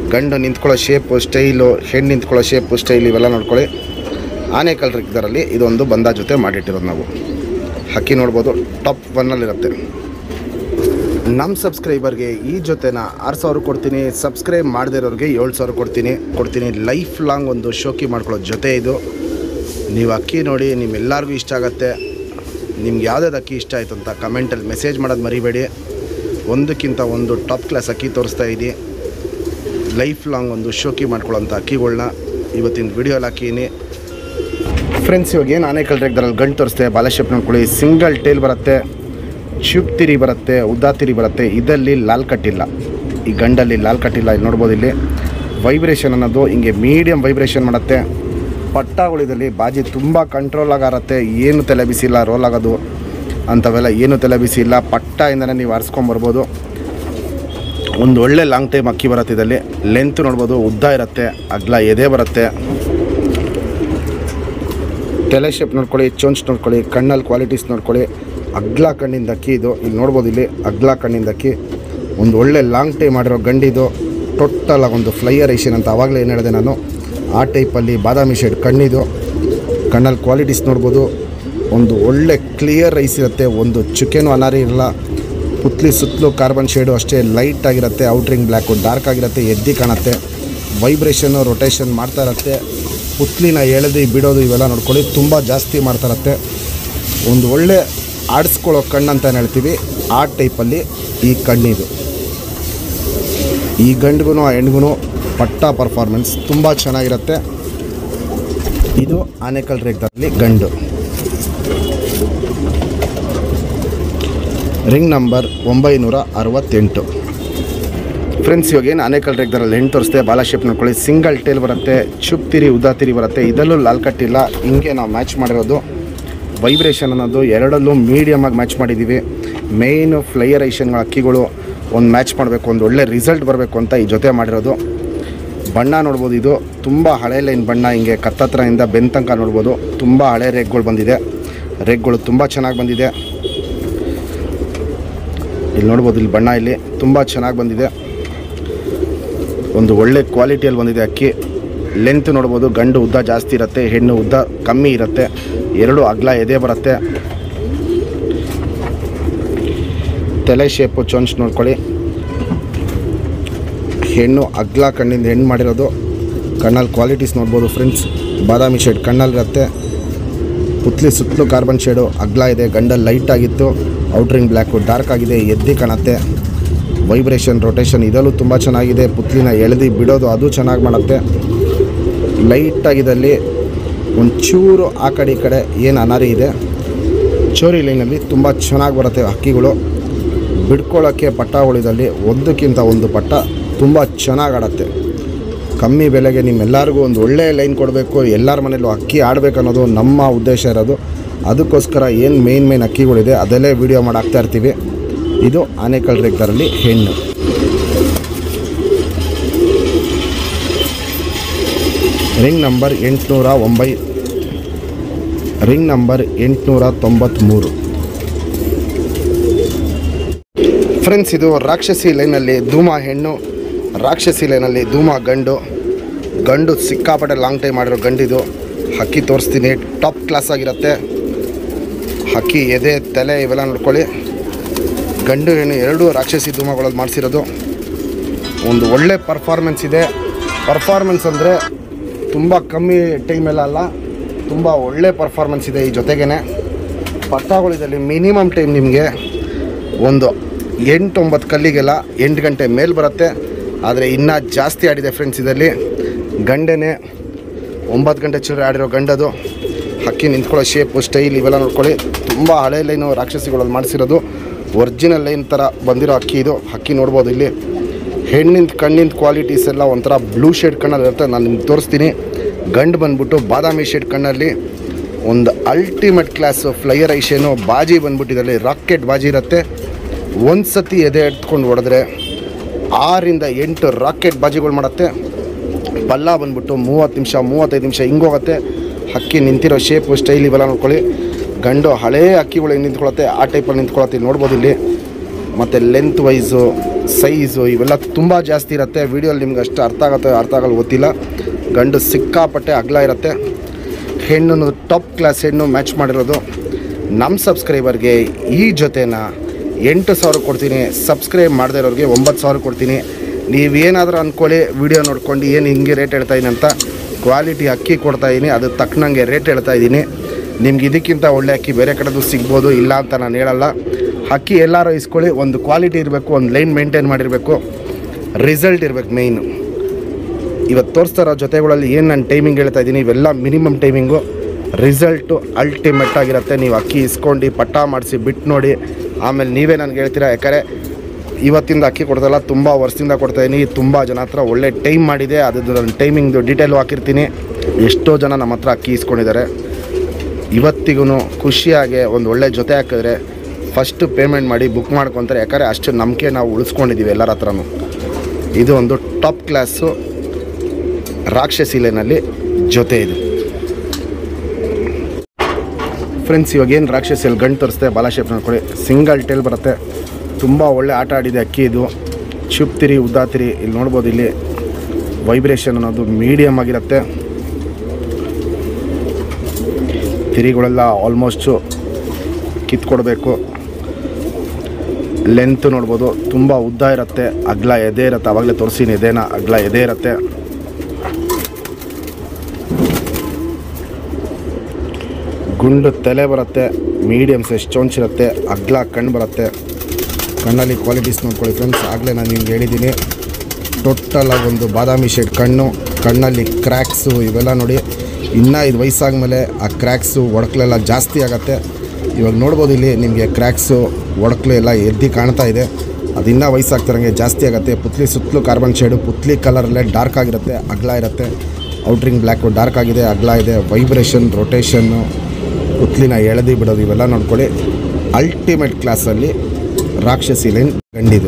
ಗಂಡು ನಿಂತ್ಕೊಳ್ಳೋ ಶೇಪು ಸ್ಟೈಲು ಹೆಣ್ಣು ನಿಂತ್ಕೊಳ್ಳೋ ಶೇಪು ಸ್ಟೈಲ್ ಇವೆಲ್ಲ ನೋಡ್ಕೊಳ್ಳಿ ಆನೆಕಲ್ ಇದರಲ್ಲಿ ಇದೊಂದು ಬಂದ ಜೊತೆ ಮಾಡಿಟ್ಟಿರೋದು ನಾವು ಹಕ್ಕಿ ನೋಡ್ಬೋದು ಟಾಪ್ ಒನ್ನಲ್ಲಿರುತ್ತೆ ನಮ್ಮ ಸಬ್ಸ್ಕ್ರೈಬರ್ಗೆ ಈ ಜೊತೆನ ಆರು ಸಾವಿರ ಕೊಡ್ತೀನಿ ಸಬ್ಸ್ಕ್ರೈಬ್ ಮಾಡದೇ ಇರೋರಿಗೆ ಏಳು ಸಾವಿರ ಕೊಡ್ತೀನಿ ಕೊಡ್ತೀನಿ ಲೈಫ್ ಲಾಂಗ್ ಒಂದು ಶೋಕಿ ಮಾಡ್ಕೊಳ್ಳೋ ಜೊತೆ ಇದು ನೀವು ಅಕ್ಕಿ ನೋಡಿ ನಿಮ್ಮೆಲ್ಲರಿಗೂ ಇಷ್ಟ ಆಗುತ್ತೆ ನಿಮ್ಗೆ ಯಾವುದಾದ್ರು ಅಕ್ಕಿ ಇಷ್ಟ ಆಯಿತು ಅಂತ ಕಮೆಂಟಲ್ಲಿ ಮೆಸೇಜ್ ಮಾಡೋದು ಮರಿಬೇಡಿ ಒಂದಕ್ಕಿಂತ ಒಂದು ಟಾಪ್ ಕ್ಲಾಸ್ ಅಕ್ಕಿ ತೋರಿಸ್ತಾ ಇದ್ದೀನಿ ಲೈಫ್ ಲಾಂಗ್ ಒಂದು ಶೋಕಿ ಮಾಡ್ಕೊಳ್ಳೋಂಥ ಅಕ್ಕಿಗಳ್ನ ಇವತ್ತಿನ ವಿಡಿಯೋಲಿ ಹಾಕೀನಿ ಫ್ರೆಂಡ್ಸ್ ಇವಾಗ ಏನು ಆನೆಕಲ್ ರೇಗ್ದಲ್ಲಿ ಗಂಟು ತೋರಿಸ್ತೆ ಬಾಲಶೇಪ್ ನೋಡ್ಕೊಳ್ಳಿ ಸಿಂಗಲ್ ಟೇಲ್ ಬರುತ್ತೆ ಚುಪ್ ತಿರಿ ಬರುತ್ತೆ ಉದ್ದಾ ತಿರಿ ಬರುತ್ತೆ ಇದರಲ್ಲಿ ಲಾಲ್ ಕಟ್ಟಿಲ್ಲ ಈ ಗಂಡಲ್ಲಿ ಲಾಲ್ ಕಟ್ಟಿಲ್ಲ ಇಲ್ಲಿ ನೋಡ್ಬೋದು ಇಲ್ಲಿ ವೈಬ್ರೇಷನ್ ಅನ್ನೋದು ಹಿಂಗೆ ಮೀಡಿಯಮ್ ವೈಬ್ರೇಷನ್ ಮಾಡುತ್ತೆ ಪಟ್ಟಾಗಳಿದಲ್ಲಿ ಬಾಜಿ ತುಂಬ ಕಂಟ್ರೋಲ್ ಆಗಾರತ್ತೆ ಏನು ತಲೆ ಬಿಸಿಲ್ಲ ರೋಲ್ ಆಗೋದು ಅಂಥವೆಲ್ಲ ಏನು ತಲೆ ಬಿಸಿ ಇಲ್ಲ ಪಟ್ಟಾಯಿಂದನೇ ನೀವು ಆರಿಸ್ಕೊಂಬರ್ಬೋದು ಒಂದು ಒಳ್ಳೆ ಲಾಂಗ್ ಟೈಮ್ ಅಕ್ಕಿ ಬರುತ್ತೆ ಇದರಲ್ಲಿ ಲೆಂತ್ ನೋಡ್ಬೋದು ಉದ್ದ ಇರುತ್ತೆ ಅಗ್ಲ ಎದೆ ಬರುತ್ತೆ ತಲೆ ಶೇಪ್ ನೋಡ್ಕೊಳ್ಳಿ ಚೊಂಚ್ ನೋಡ್ಕೊಳ್ಳಿ ಕಣ್ಣಲ್ಲಿ ಕ್ವಾಲಿಟೀಸ್ ನೋಡ್ಕೊಳ್ಳಿ ಅಗ್ಲ ಕಣ್ಣಿಂದ ಅಕ್ಕಿ ಇದು ಇಲ್ಲಿ ನೋಡ್ಬೋದು ಇಲ್ಲಿ ಅಗ್ಲ ಕಣ್ಣಿಂದ ಅಕ್ಕಿ ಒಂದು ಒಳ್ಳೆ ಲಾಂಗ್ ಟೈಮ್ ಮಾಡಿರೋ ಗಂಡಿದು ಟೋಟಲ್ ಒಂದು ಫ್ಲೈಯರ್ ಏಷಿಯನ್ ಅಂತ ಆವಾಗಲೇ ಏನು ಹೇಳಿದೆ ನಾನು ಆ ಟೈಪಲ್ಲಿ ಬಾದಾಮಿ ಶೇಡ್ ಕಣ್ಣಿದು ಕಣ್ಣಲ್ಲಿ ಕ್ವಾಲಿಟೀಸ್ ನೋಡ್ಬೋದು ಒಂದು ಒಳ್ಳೆ ಕ್ಲಿಯರ್ ರೈಸ್ ಇರುತ್ತೆ ಒಂದು ಚುಕ್ಕೆನೂ ಅನಾರಿ ಇರಲ್ಲ ಪುತ್ಲಿ ಸುತ್ತಲೂ ಕಾರ್ಬನ್ ಶೇಡು ಅಷ್ಟೇ ಲೈಟ್ ಆಗಿರುತ್ತೆ ಔಟ್ರಿಂಗ್ ಬ್ಲ್ಯಾಕು ಡಾರ್ಕ್ ಆಗಿರುತ್ತೆ ಎದ್ದಿ ಕಾಣುತ್ತೆ ವೈಬ್ರೇಷನ್ನು ರೊಟೇಷನ್ ಮಾಡ್ತಾ ಇರುತ್ತೆ ಪುತ್ಲಿನ ಎಳೆದು ಬಿಡೋದು ಇವೆಲ್ಲ ನೋಡ್ಕೊಳ್ಳಿ ತುಂಬ ಜಾಸ್ತಿ ಮಾಡ್ತಾ ಇರುತ್ತೆ ಒಂದು ಒಳ್ಳೆ ಆಡಿಸ್ಕೊಳ್ಳೋ ಕಣ್ಣು ಅಂತ ಏನು ಹೇಳ್ತೀವಿ ಆ ಟೈಪಲ್ಲಿ ಈ ಕಣ್ಣಿದು ಈ ಗಂಡಿಗೂ ಆ ಹೆಣ್ಗೂ ಪಟ್ಟ ಪರ್ಫಾರ್ಮೆನ್ಸ್ ತುಂಬ ಚೆನ್ನಾಗಿರುತ್ತೆ ಇದು ಆನೆಕಲ್ ರೇಗ್ದಲ್ಲಿ ಗಂಡು ರಿಂಗ್ ನಂಬರ್ ಒಂಬೈನೂರ ಅರವತ್ತೆಂಟು ಫ್ರೆಂಡ್ಸ್ ಇವಾಗ ಏನು ಆನೆಕಲ್ ರೇಗ್ದರಲ್ಲಿ ಹೆಣ್ಣು ತೋರಿಸ್ತೆ ಬಾಲ ಶೇಪ್ ನೋಡ್ಕೊಳ್ಳಿ ಸಿಂಗಲ್ ಟೇಲ್ ಬರುತ್ತೆ ಚುಪ್ ತಿರಿ ಉದಾ ತಿರಿ ಬರುತ್ತೆ ಇದರಲ್ಲೂ ಲಾಲ್ ಕಟ್ಟಿಲ್ಲ ಹಿಂಗೆ ನಾವು ಮ್ಯಾಚ್ ಮಾಡಿರೋದು ವೈಬ್ರೇಷನ್ ಅನ್ನೋದು ಎರಡಲ್ಲೂ ಮೀಡಿಯಮ್ ಆಗಿ ಮ್ಯಾಚ್ ಮಾಡಿದ್ದೀವಿ ಮೇಯ್ನು ಫ್ಲೈಯರ್ ಐಷನ್ಗಳ ಅಕ್ಕಿಗಳು ಒಂದು ಮ್ಯಾಚ್ ಮಾಡಬೇಕು ಒಂದು ಒಳ್ಳೆ ರಿಸಲ್ಟ್ ಬರಬೇಕು ಅಂತ ಈ ಜೊತೆ ಮಾಡಿರೋದು ಬಣ್ಣ ನೋಡ್ಬೋದು ಇದು ತುಂಬ ಹಳೆ ಲೈನ್ ಬಣ್ಣ ಹಿಂಗೆ ಕತ್ತತ್ರದಿಂದ ಬೆನ್ ತನಕ ನೋಡ್ಬೋದು ತುಂಬ ಹಳೆ ರೇಗ್ಗಳು ಬಂದಿದೆ ರೇಗ್ಗಳು ತುಂಬ ಚೆನ್ನಾಗಿ ಬಂದಿದೆ ಇಲ್ಲಿ ನೋಡ್ಬೋದು ಇಲ್ಲಿ ಬಣ್ಣ ಇಲ್ಲಿ ತುಂಬ ಚೆನ್ನಾಗಿ ಬಂದಿದೆ ಒಂದು ಒಳ್ಳೆ ಕ್ವಾಲಿಟಿಯಲ್ಲಿ ಬಂದಿದೆ ಅಕ್ಕಿ ಲೆಂತ್ ನೋಡ್ಬೋದು ಗಂಡು ಉದ್ದ ಜಾಸ್ತಿ ಇರುತ್ತೆ ಹೆಣ್ಣು ಉದ್ದ ಕಮ್ಮಿ ಇರುತ್ತೆ ಎರಡು ಅಗ್ಲ ಎದೆ ಬರುತ್ತೆ ತಲೆ ಶೇಪು ಚೊಂಚ್ ನೋಡ್ಕೊಳ್ಳಿ ಹೆಣ್ಣು ಅಗ್ಲ ಕಣ್ಣಿಂದ ಹೆಣ್ಣು ಮಾಡಿರೋದು ಕಣ್ಣಲ್ಲಿ ಕ್ವಾಲಿಟೀಸ್ ನೋಡ್ಬೋದು ಫ್ರೆಂಡ್ಸ್ ಬಾದಾಮಿ ಶೇಡ್ ಕಣ್ಣಲ್ಲಿರುತ್ತೆ ಪುತ್ಲಿ ಸುತ್ತಲೂ ಕಾರ್ಬನ್ ಶೇಡು ಅಗ್ಲ ಇದೆ ಗಂಡಲ್ಲಿ ಲೈಟ್ ಆಗಿತ್ತು ಔಟ್ರಿಂಗ್ ಬ್ಲ್ಯಾಕು ಡಾರ್ಕ್ ಆಗಿದೆ ಎದ್ದಿ ಕಾಣುತ್ತೆ ವೈಬ್ರೇಷನ್ ರೊಟೇಷನ್ ಇದರಲ್ಲೂ ತುಂಬ ಚೆನ್ನಾಗಿದೆ ಪುತ್ಲಿನ ಎಳೆದು ಬಿಡೋದು ಅದು ಚೆನ್ನಾಗಿ ಮಾಡುತ್ತೆ ಲೈಟಾಗಿದ್ದಲ್ಲಿ ಒಂಚೂರು ಆ ಕಡೆ ಈ ಕಡೆ ಏನು ಅನಾರಿ ಇದೆ ಚೋರಿ ಲೈನಲ್ಲಿ ತುಂಬ ಚೆನ್ನಾಗಿ ಬರುತ್ತೆ ಹಕ್ಕಿಗಳು ಬಿಡ್ಕೊಳ್ಳೋಕ್ಕೆ ಪಟ್ಟಗಳಿದಲ್ಲಿ ಒಂದಕ್ಕಿಂತ ಒಂದು ಪಟ್ಟ ತುಂಬ ಚೆನ್ನಾಗಿ ಆಡತ್ತೆ ಕಮ್ಮಿ ಬೆಲೆಗೆ ನಿಮ್ಮೆಲ್ಲರಿಗೂ ಒಂದು ಒಳ್ಳೆಯ ಲೈನ್ ಕೊಡಬೇಕು ಎಲ್ಲರ ಮನೇಲೂ ಅಕ್ಕಿ ಆಡಬೇಕು ಅನ್ನೋದು ನಮ್ಮ ಉದ್ದೇಶ ಇರೋದು ಅದಕ್ಕೋಸ್ಕರ ಏನು ಮೇನ್ ಮೇನ್ ಅಕ್ಕಿಗಳಿದೆ ಅದಲ್ಲೇ ವೀಡಿಯೋ ಮಾಡಿ ಹಾಕ್ತಾ ಇರ್ತೀವಿ ಇದು ಆನೆಕಲ್ ರೇಗ್ದರಲ್ಲಿ ಹೆಣ್ಣು ರಿಂಗ್ ನಂಬರ್ ಎಂಟುನೂರ ಒಂಬೈ ರಿಂಗ್ ನಂಬರ್ ಎಂಟುನೂರ ತೊಂಬತ್ತ್ಮೂರು ಫ್ರೆಂಡ್ಸ್ ಇದು ರಾಕ್ಷಸಿ ಲೈನಲ್ಲಿ ಧೂಮ ಹೆಣ್ಣು ರಾಕ್ಷಸಿ ಲೈನಲ್ಲಿ ಧೂಮ ಗಂಡು ಗಂಡು ಸಿಕ್ಕಾಪಟ್ಟೆ ಲಾಂಗ್ ಟೈಮ್ ಮಾಡಿರೋ ಗಂಡಿದು ಹಕ್ಕಿ ತೋರಿಸ್ತೀನಿ ಟಾಪ್ ಕ್ಲಾಸ್ ಆಗಿರುತ್ತೆ ಹಕ್ಕಿ ಎದೆ ತಲೆ ಇವೆಲ್ಲ ನೋಡ್ಕೊಳ್ಳಿ ಗಂಡು ಹೆಣ್ಣು ಎರಡೂ ರಾಕ್ಷಸಿ ಧೂಮಗಳಲ್ಲಿ ಮಾಡಿಸಿರೋದು ಒಂದು ಒಳ್ಳೆ ಪರ್ಫಾರ್ಮೆನ್ಸ್ ಇದೆ ಪರ್ಫಾರ್ಮೆನ್ಸ್ ಅಂದರೆ ತುಂಬ ಕಮ್ಮಿ ಟೈಮೆಲ್ಲ ಅಲ್ಲ ತುಂಬ ಒಳ್ಳೆ ಪರ್ಫಾರ್ಮೆನ್ಸ್ ಇದೆ ಈ ಜೊತೆಗೇ ಪಟ್ಟಾಗಳಿದಲ್ಲಿ ಮಿನಿಮಮ್ ಟೈಮ್ ನಿಮಗೆ ಒಂದು ಎಂಟು ಒಂಬತ್ತು ಕಲ್ಲಿಗೆಲ್ಲ ಎಂಟು ಗಂಟೆ ಮೇಲೆ ಬರುತ್ತೆ ಆದರೆ ಇನ್ನೂ ಜಾಸ್ತಿ ಆಡಿದೆ ಫ್ರೆಂಡ್ಸ್ ಇದರಲ್ಲಿ ಗಂಡೆನೇ ಒಂಬತ್ತು ಗಂಟೆ ಚಿಲ್ಲರೆ ಆಡಿರೋ ಗಂಡದು ಹಕ್ಕಿ ನಿಂತ್ಕೊಳ್ಳೋ ಶೇಪು ಸ್ಟೈಲ್ ಇವೆಲ್ಲ ನೋಡ್ಕೊಳ್ಳಿ ತುಂಬ ಹಳೆ ಲೈನು ರಾಕ್ಷಸಿಗಳಲ್ಲಿ ಮಾಡಿಸಿರೋದು ಒರಿಜಿನಲ್ ಲೈನ್ ಥರ ಬಂದಿರೋ ಅಕ್ಕಿ ಇದು ಹಕ್ಕಿ ನೋಡ್ಬೋದು ಇಲ್ಲಿ ಹೆಣ್ಣಿಂದ ಕಣ್ಣಿಂದ ಕ್ವಾಲಿಟೀಸ್ ಎಲ್ಲ ಒಂಥರ ಬ್ಲೂ ಶೇಡ್ ಕಣ್ಣಲ್ಲಿ ಇರುತ್ತೆ ನಾನು ನಿಮ್ಗೆ ತೋರಿಸ್ತೀನಿ ಗಂಡು ಬಂದ್ಬಿಟ್ಟು ಬಾದಾಮಿ ಶೇಡ್ ಕಣ್ಣಲ್ಲಿ ಒಂದು ಅಲ್ಟಿಮೇಟ್ ಕ್ಲಾಸು ಫ್ಲೈಯರ್ ಐಷೇನು ಬಾಜಿ ಬಂದ್ಬಿಟ್ಟು ಇದರಲ್ಲಿ ರಾಕೆಟ್ ಬಾಜಿ ಇರುತ್ತೆ ಒಂದು ಸತಿ ಎದೆ ಎತ್ಕೊಂಡು ಹೊಡೆದ್ರೆ ಆರಿಂದ ಎಂಟು ರಾಕೆಟ್ ಬಾಜಿಗಳು ಮಾಡುತ್ತೆ ಪಲ್ಲ ಬಂದ್ಬಿಟ್ಟು ಮೂವತ್ತು ನಿಮಿಷ ಮೂವತ್ತೈದು ನಿಮಿಷ ಹಿಂಗೋಗುತ್ತೆ ಹಕ್ಕಿ ನಿಂತಿರೋ ಶೇಪು ಸ್ಟೈಲ್ ಇವೆಲ್ಲ ನೋಡ್ಕೊಳ್ಳಿ ಗಂಡು ಹಳೇ ಹಕ್ಕಿಗಳು ಹೆಂಗೆ ನಿಂತ್ಕೊಳತ್ತೆ ಆ ಟೈಪಲ್ಲಿ ನಿಂತ್ಕೊಳತ್ತೆ ಇಲ್ಲಿ ನೋಡ್ಬೋದು ಇಲ್ಲಿ ಮತ್ತು ಲೆಂತ್ ವೈಸು ಸೈಜು ಇವೆಲ್ಲ ತುಂಬ ಜಾಸ್ತಿ ಇರುತ್ತೆ ವೀಡಿಯೋಲಿ ನಿಮ್ಗೆ ಅಷ್ಟು ಅರ್ಥ ಆಗುತ್ತೆ ಅರ್ಥ ಆಗಲ್ಲ ಗೊತ್ತಿಲ್ಲ ಗಂಡು ಸಿಕ್ಕಾಪಟ್ಟೆ ಅಗಲ ಇರುತ್ತೆ ಹೆಣ್ಣು ಟಾಪ್ ಕ್ಲಾಸ್ ಹೆಣ್ಣು ಮ್ಯಾಚ್ ಮಾಡಿರೋದು ನಮ್ಮ ಸಬ್ಸ್ಕ್ರೈಬರ್ಗೆ ಈ ಜೊತೆನ ಎಂಟು ಸಾವಿರ ಕೊಡ್ತೀನಿ ಸಬ್ಸ್ಕ್ರೈಬ್ ಮಾಡದೇ ಇರೋರಿಗೆ ಒಂಬತ್ತು ಸಾವಿರ ಕೊಡ್ತೀನಿ ನೀವೇನಾದರೂ ಅಂದ್ಕೊಳ್ಳಿ ವಿಡಿಯೋ ನೋಡ್ಕೊಂಡು ಏನು ಹಿಂಗೆ ರೇಟ್ ಹೇಳ್ತಾ ಇದ್ದೀನಿ ಅಂತ ಕ್ವಾಲಿಟಿ ಅಕ್ಕಿ ಕೊಡ್ತಾ ಇದ್ದೀನಿ ಅದು ತಕ್ಕನಂಗೆ ರೇಟ್ ಹೇಳ್ತಾ ಇದ್ದೀನಿ ನಿಮ್ಗೆ ಇದಕ್ಕಿಂತ ಒಳ್ಳೆ ಅಕ್ಕಿ ಬೇರೆ ಕಡೆದು ಸಿಗ್ಬೋದು ಇಲ್ಲ ಅಂತ ನಾನು ಹೇಳಲ್ಲ ಅಕ್ಕಿ ಎಲ್ಲರೂ ಇಸ್ಕೊಳ್ಳಿ ಒಂದು ಕ್ವಾಲಿಟಿ ಇರಬೇಕು ಒಂದು ಲೈನ್ ಮೇಂಟೈನ್ ಮಾಡಿರಬೇಕು ರಿಸಲ್ಟ್ ಇರಬೇಕು ಮೇಯ್ನು ಇವತ್ತು ತೋರಿಸ್ತಾರೋ ಜೊತೆಗಳಲ್ಲಿ ಏನು ನಾನು ಟೈಮಿಂಗ್ ಹೇಳ್ತಾ ಇದ್ದೀನಿ ಇವೆಲ್ಲ ಮಿನಿಮಮ್ ಟೈಮಿಂಗು ರಿಸಲ್ಟು ಅಲ್ಟಿಮೇಟ್ ಆಗಿರುತ್ತೆ ನೀವು ಅಕ್ಕಿ ಇಸ್ಕೊಂಡು ಪಟ್ಟ ಮಾಡಿಸಿ ಬಿಟ್ಟು ನೋಡಿ ಆಮೇಲೆ ನೀವೇ ನನಗೆ ಹೇಳ್ತೀರಾ ಯಾಕಂದರೆ ಇವತ್ತಿಂದ ಅಕ್ಕಿ ಕೊಡ್ತಲ್ಲ ತುಂಬ ವರ್ಷದಿಂದ ಕೊಡ್ತಾಯಿದ್ದೀನಿ ತುಂಬ ಜನ ಹತ್ರ ಒಳ್ಳೆ ಟೈಮ್ ಮಾಡಿದೆ ಅದ್ರದ್ದು ನನ್ನ ಟೈಮಿಂಗ್ದು ಡೀಟೇಲು ಹಾಕಿರ್ತೀನಿ ಎಷ್ಟೋ ಜನ ನಮ್ಮ ಹತ್ರ ಅಕ್ಕಿ ಇಸ್ಕೊಂಡಿದ್ದಾರೆ ಇವತ್ತಿಗೂ ಖುಷಿಯಾಗಿ ಒಂದು ಒಳ್ಳೆ ಜೊತೆ ಹಾಕಿದ್ರೆ ಫಸ್ಟು ಪೇಮೆಂಟ್ ಮಾಡಿ ಬುಕ್ ಮಾಡ್ಕೊತಾರೆ ಯಾಕಂದರೆ ಅಷ್ಟು ನಂಬಿಕೆ ನಾವು ಉಳಿಸ್ಕೊಂಡಿದ್ದೀವಿ ಎಲ್ಲರ ಹತ್ರನೂ ಇದು ಒಂದು ಟಾಪ್ ಕ್ಲಾಸು ರಾಕ್ಷಸಿಲೆನಲ್ಲಿ ಜೊತೆ ಇದು ಫ್ರೆಂಡ್ಸ್ ಇವಾಗ ಏನು ರಾಕ್ಷಸಿಯಲ್ಲಿ ಗಂಟು ತೋರಿಸ್ತೆ ಬಾಲಾಶೇಪ್ ನೋಡ್ಕೊಳ್ಳಿ ಸಿಂಗಲ್ ಟೇಲ್ ಬರುತ್ತೆ ತುಂಬ ಒಳ್ಳೆ ಆಟ ಆಡಿದೆ ಅಕ್ಕಿ ಇದು ಚುಪ್ತಿರಿ ಉದ್ದಾತಿರಿ ಇಲ್ಲಿ ನೋಡ್ಬೋದು ಇಲ್ಲಿ ವೈಬ್ರೇಷನ್ ಅನ್ನೋದು ಮೀಡಿಯಮ್ ಆಗಿರುತ್ತೆ ತಿರಿಗಳೆಲ್ಲ ಆಲ್ಮೋಸ್ಟು ಕಿತ್ಕೊಡ್ಬೇಕು ಲೆಂತ್ ನೋಡ್ಬೋದು ತುಂಬ ಉದ್ದ ಇರುತ್ತೆ ಅಗ್ಲ ಎದೆ ಇರುತ್ತೆ ಆವಾಗಲೇ ತೋರಿಸಿನಿ ಎದೆನ ಅಗ್ಲ ಎದೆ ಇರುತ್ತೆ ಗುಂಡು ತಲೆ ಬರುತ್ತೆ ಮೀಡಿಯಮ್ ಸೈಜ್ ಚೊಂಚ್ ಇರುತ್ತೆ ಅಗ್ಲ ಕಣ್ಣು ಬರುತ್ತೆ ಕಣ್ಣಲ್ಲಿ ಕ್ವಾಲಿಟೀಸ್ ನೋಡ್ಕೊಳ್ಳಿ ಫ್ರೆಂಡ್ಸ್ ಆಗಲೇ ನಾನು ನಿಮ್ಗೆ ಹೇಳಿದ್ದೀನಿ ಟೋಟಲಾಗಿ ಒಂದು ಬಾದಾಮಿ ಶೇಡ್ ಕಣ್ಣು ಕಣ್ಣಲ್ಲಿ ಕ್ರ್ಯಾಕ್ಸು ಇವೆಲ್ಲ ನೋಡಿ ಇನ್ನೂ ಇದು ವಯಸ್ಸಾದ್ಮೇಲೆ ಆ ಕ್ರ್ಯಾಕ್ಸು ಒಡಕ್ಲೆಲ್ಲ ಜಾಸ್ತಿ ಆಗುತ್ತೆ ಇವಾಗ ನೋಡ್ಬೋದು ಇಲ್ಲಿ ನಿಮಗೆ ಕ್ರ್ಯಾಕ್ಸು ಒಡಕ್ಲು ಎಲ್ಲ ಎದ್ದು ಕಾಣ್ತಾ ಇದೆ ಅದು ಇನ್ನೂ ವಯಸ್ಸಾಗ್ತಿರಂಗೆ ಜಾಸ್ತಿ ಆಗುತ್ತೆ ಪುತ್ಲಿ ಸುತ್ತಲೂ ಕಾರ್ಬನ್ ಶೇಡು ಪುತ್ಲಿ ಕಲರಲ್ಲೇ ಡಾರ್ಕ್ ಆಗಿರುತ್ತೆ ಅಗ್ಲ ಇರುತ್ತೆ ಔಟ್ರಿಂಗ್ ಬ್ಲ್ಯಾಕು ಡಾರ್ಕ್ ಆಗಿದೆ ಅಗ್ಲ ಇದೆ ವೈಬ್ರೇಷನ್ ರೊಟೇಷನ್ನು ಪುತ್ಲಿನ ಎಳೆದು ಬಿಡೋದು ಇವೆಲ್ಲ ನೋಡ್ಕೊಳ್ಳಿ ಅಲ್ಟಿಮೇಟ್ ಕ್ಲಾಸಲ್ಲಿ ರಾಕ್ಷಸಿ ಲೈನ್ ಗಂಡಿದು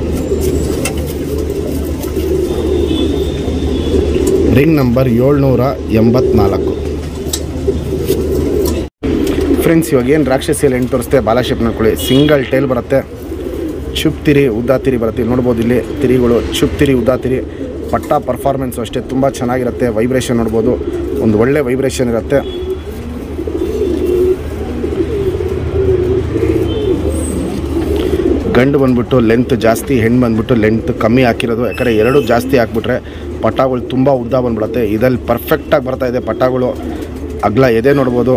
ರಿಂಗ್ ನಂಬರ್ ಏಳ್ನೂರ ಎಂಬತ್ನಾಲ್ಕು ಫ್ರೆಂಡ್ಸ್ ಇವಾಗ ಏನು ರಾಕ್ಷಸಿ ಲೈನ್ ತೋರಿಸ್ತೆ ಬಾಲಾಶೇಪ್ ನೋಡ್ಕೊಳ್ಳಿ ಸಿಂಗಲ್ ಟೇಲ್ ಬರುತ್ತೆ ಚುಪ್ ತಿರಿ ಉದ್ದಾ ತಿರಿ ಬರುತ್ತೆ ಇಲ್ಲಿ ನೋಡ್ಬೋದು ಇಲ್ಲಿ ತಿರಿಗಳು ಚುಪ್ ತಿರಿ ಉದ್ದಾ ತಿರಿ ಪಟ್ಟ ಪರ್ಫಾರ್ಮೆನ್ಸು ಅಷ್ಟೇ ತುಂಬ ಚೆನ್ನಾಗಿರುತ್ತೆ ವೈಬ್ರೇಷನ್ ನೋಡ್ಬೋದು ಒಂದು ಒಳ್ಳೆ ವೈಬ್ರೇಷನ್ ಇರುತ್ತೆ ಗಂಡು ಬಂದ್ಬಿಟ್ಟು ಲೆಂತ್ ಜಾಸ್ತಿ ಹೆಣ್ಣು ಬಂದ್ಬಿಟ್ಟು ಲೆಂತ್ ಕಮ್ಮಿ ಹಾಕಿರೋದು ಯಾಕಂದರೆ ಎರಡು ಜಾಸ್ತಿ ಹಾಕ್ಬಿಟ್ರೆ ಪಟಾಗಳು ತುಂಬ ಉದ್ದ ಬಂದ್ಬಿಡುತ್ತೆ ಇದಲ್ಲಿ ಪರ್ಫೆಕ್ಟಾಗಿ ಬರ್ತಾ ಇದೆ ಪಟಾಗಳು ಅಗ್ಲ ಎದೆ ನೋಡ್ಬೋದು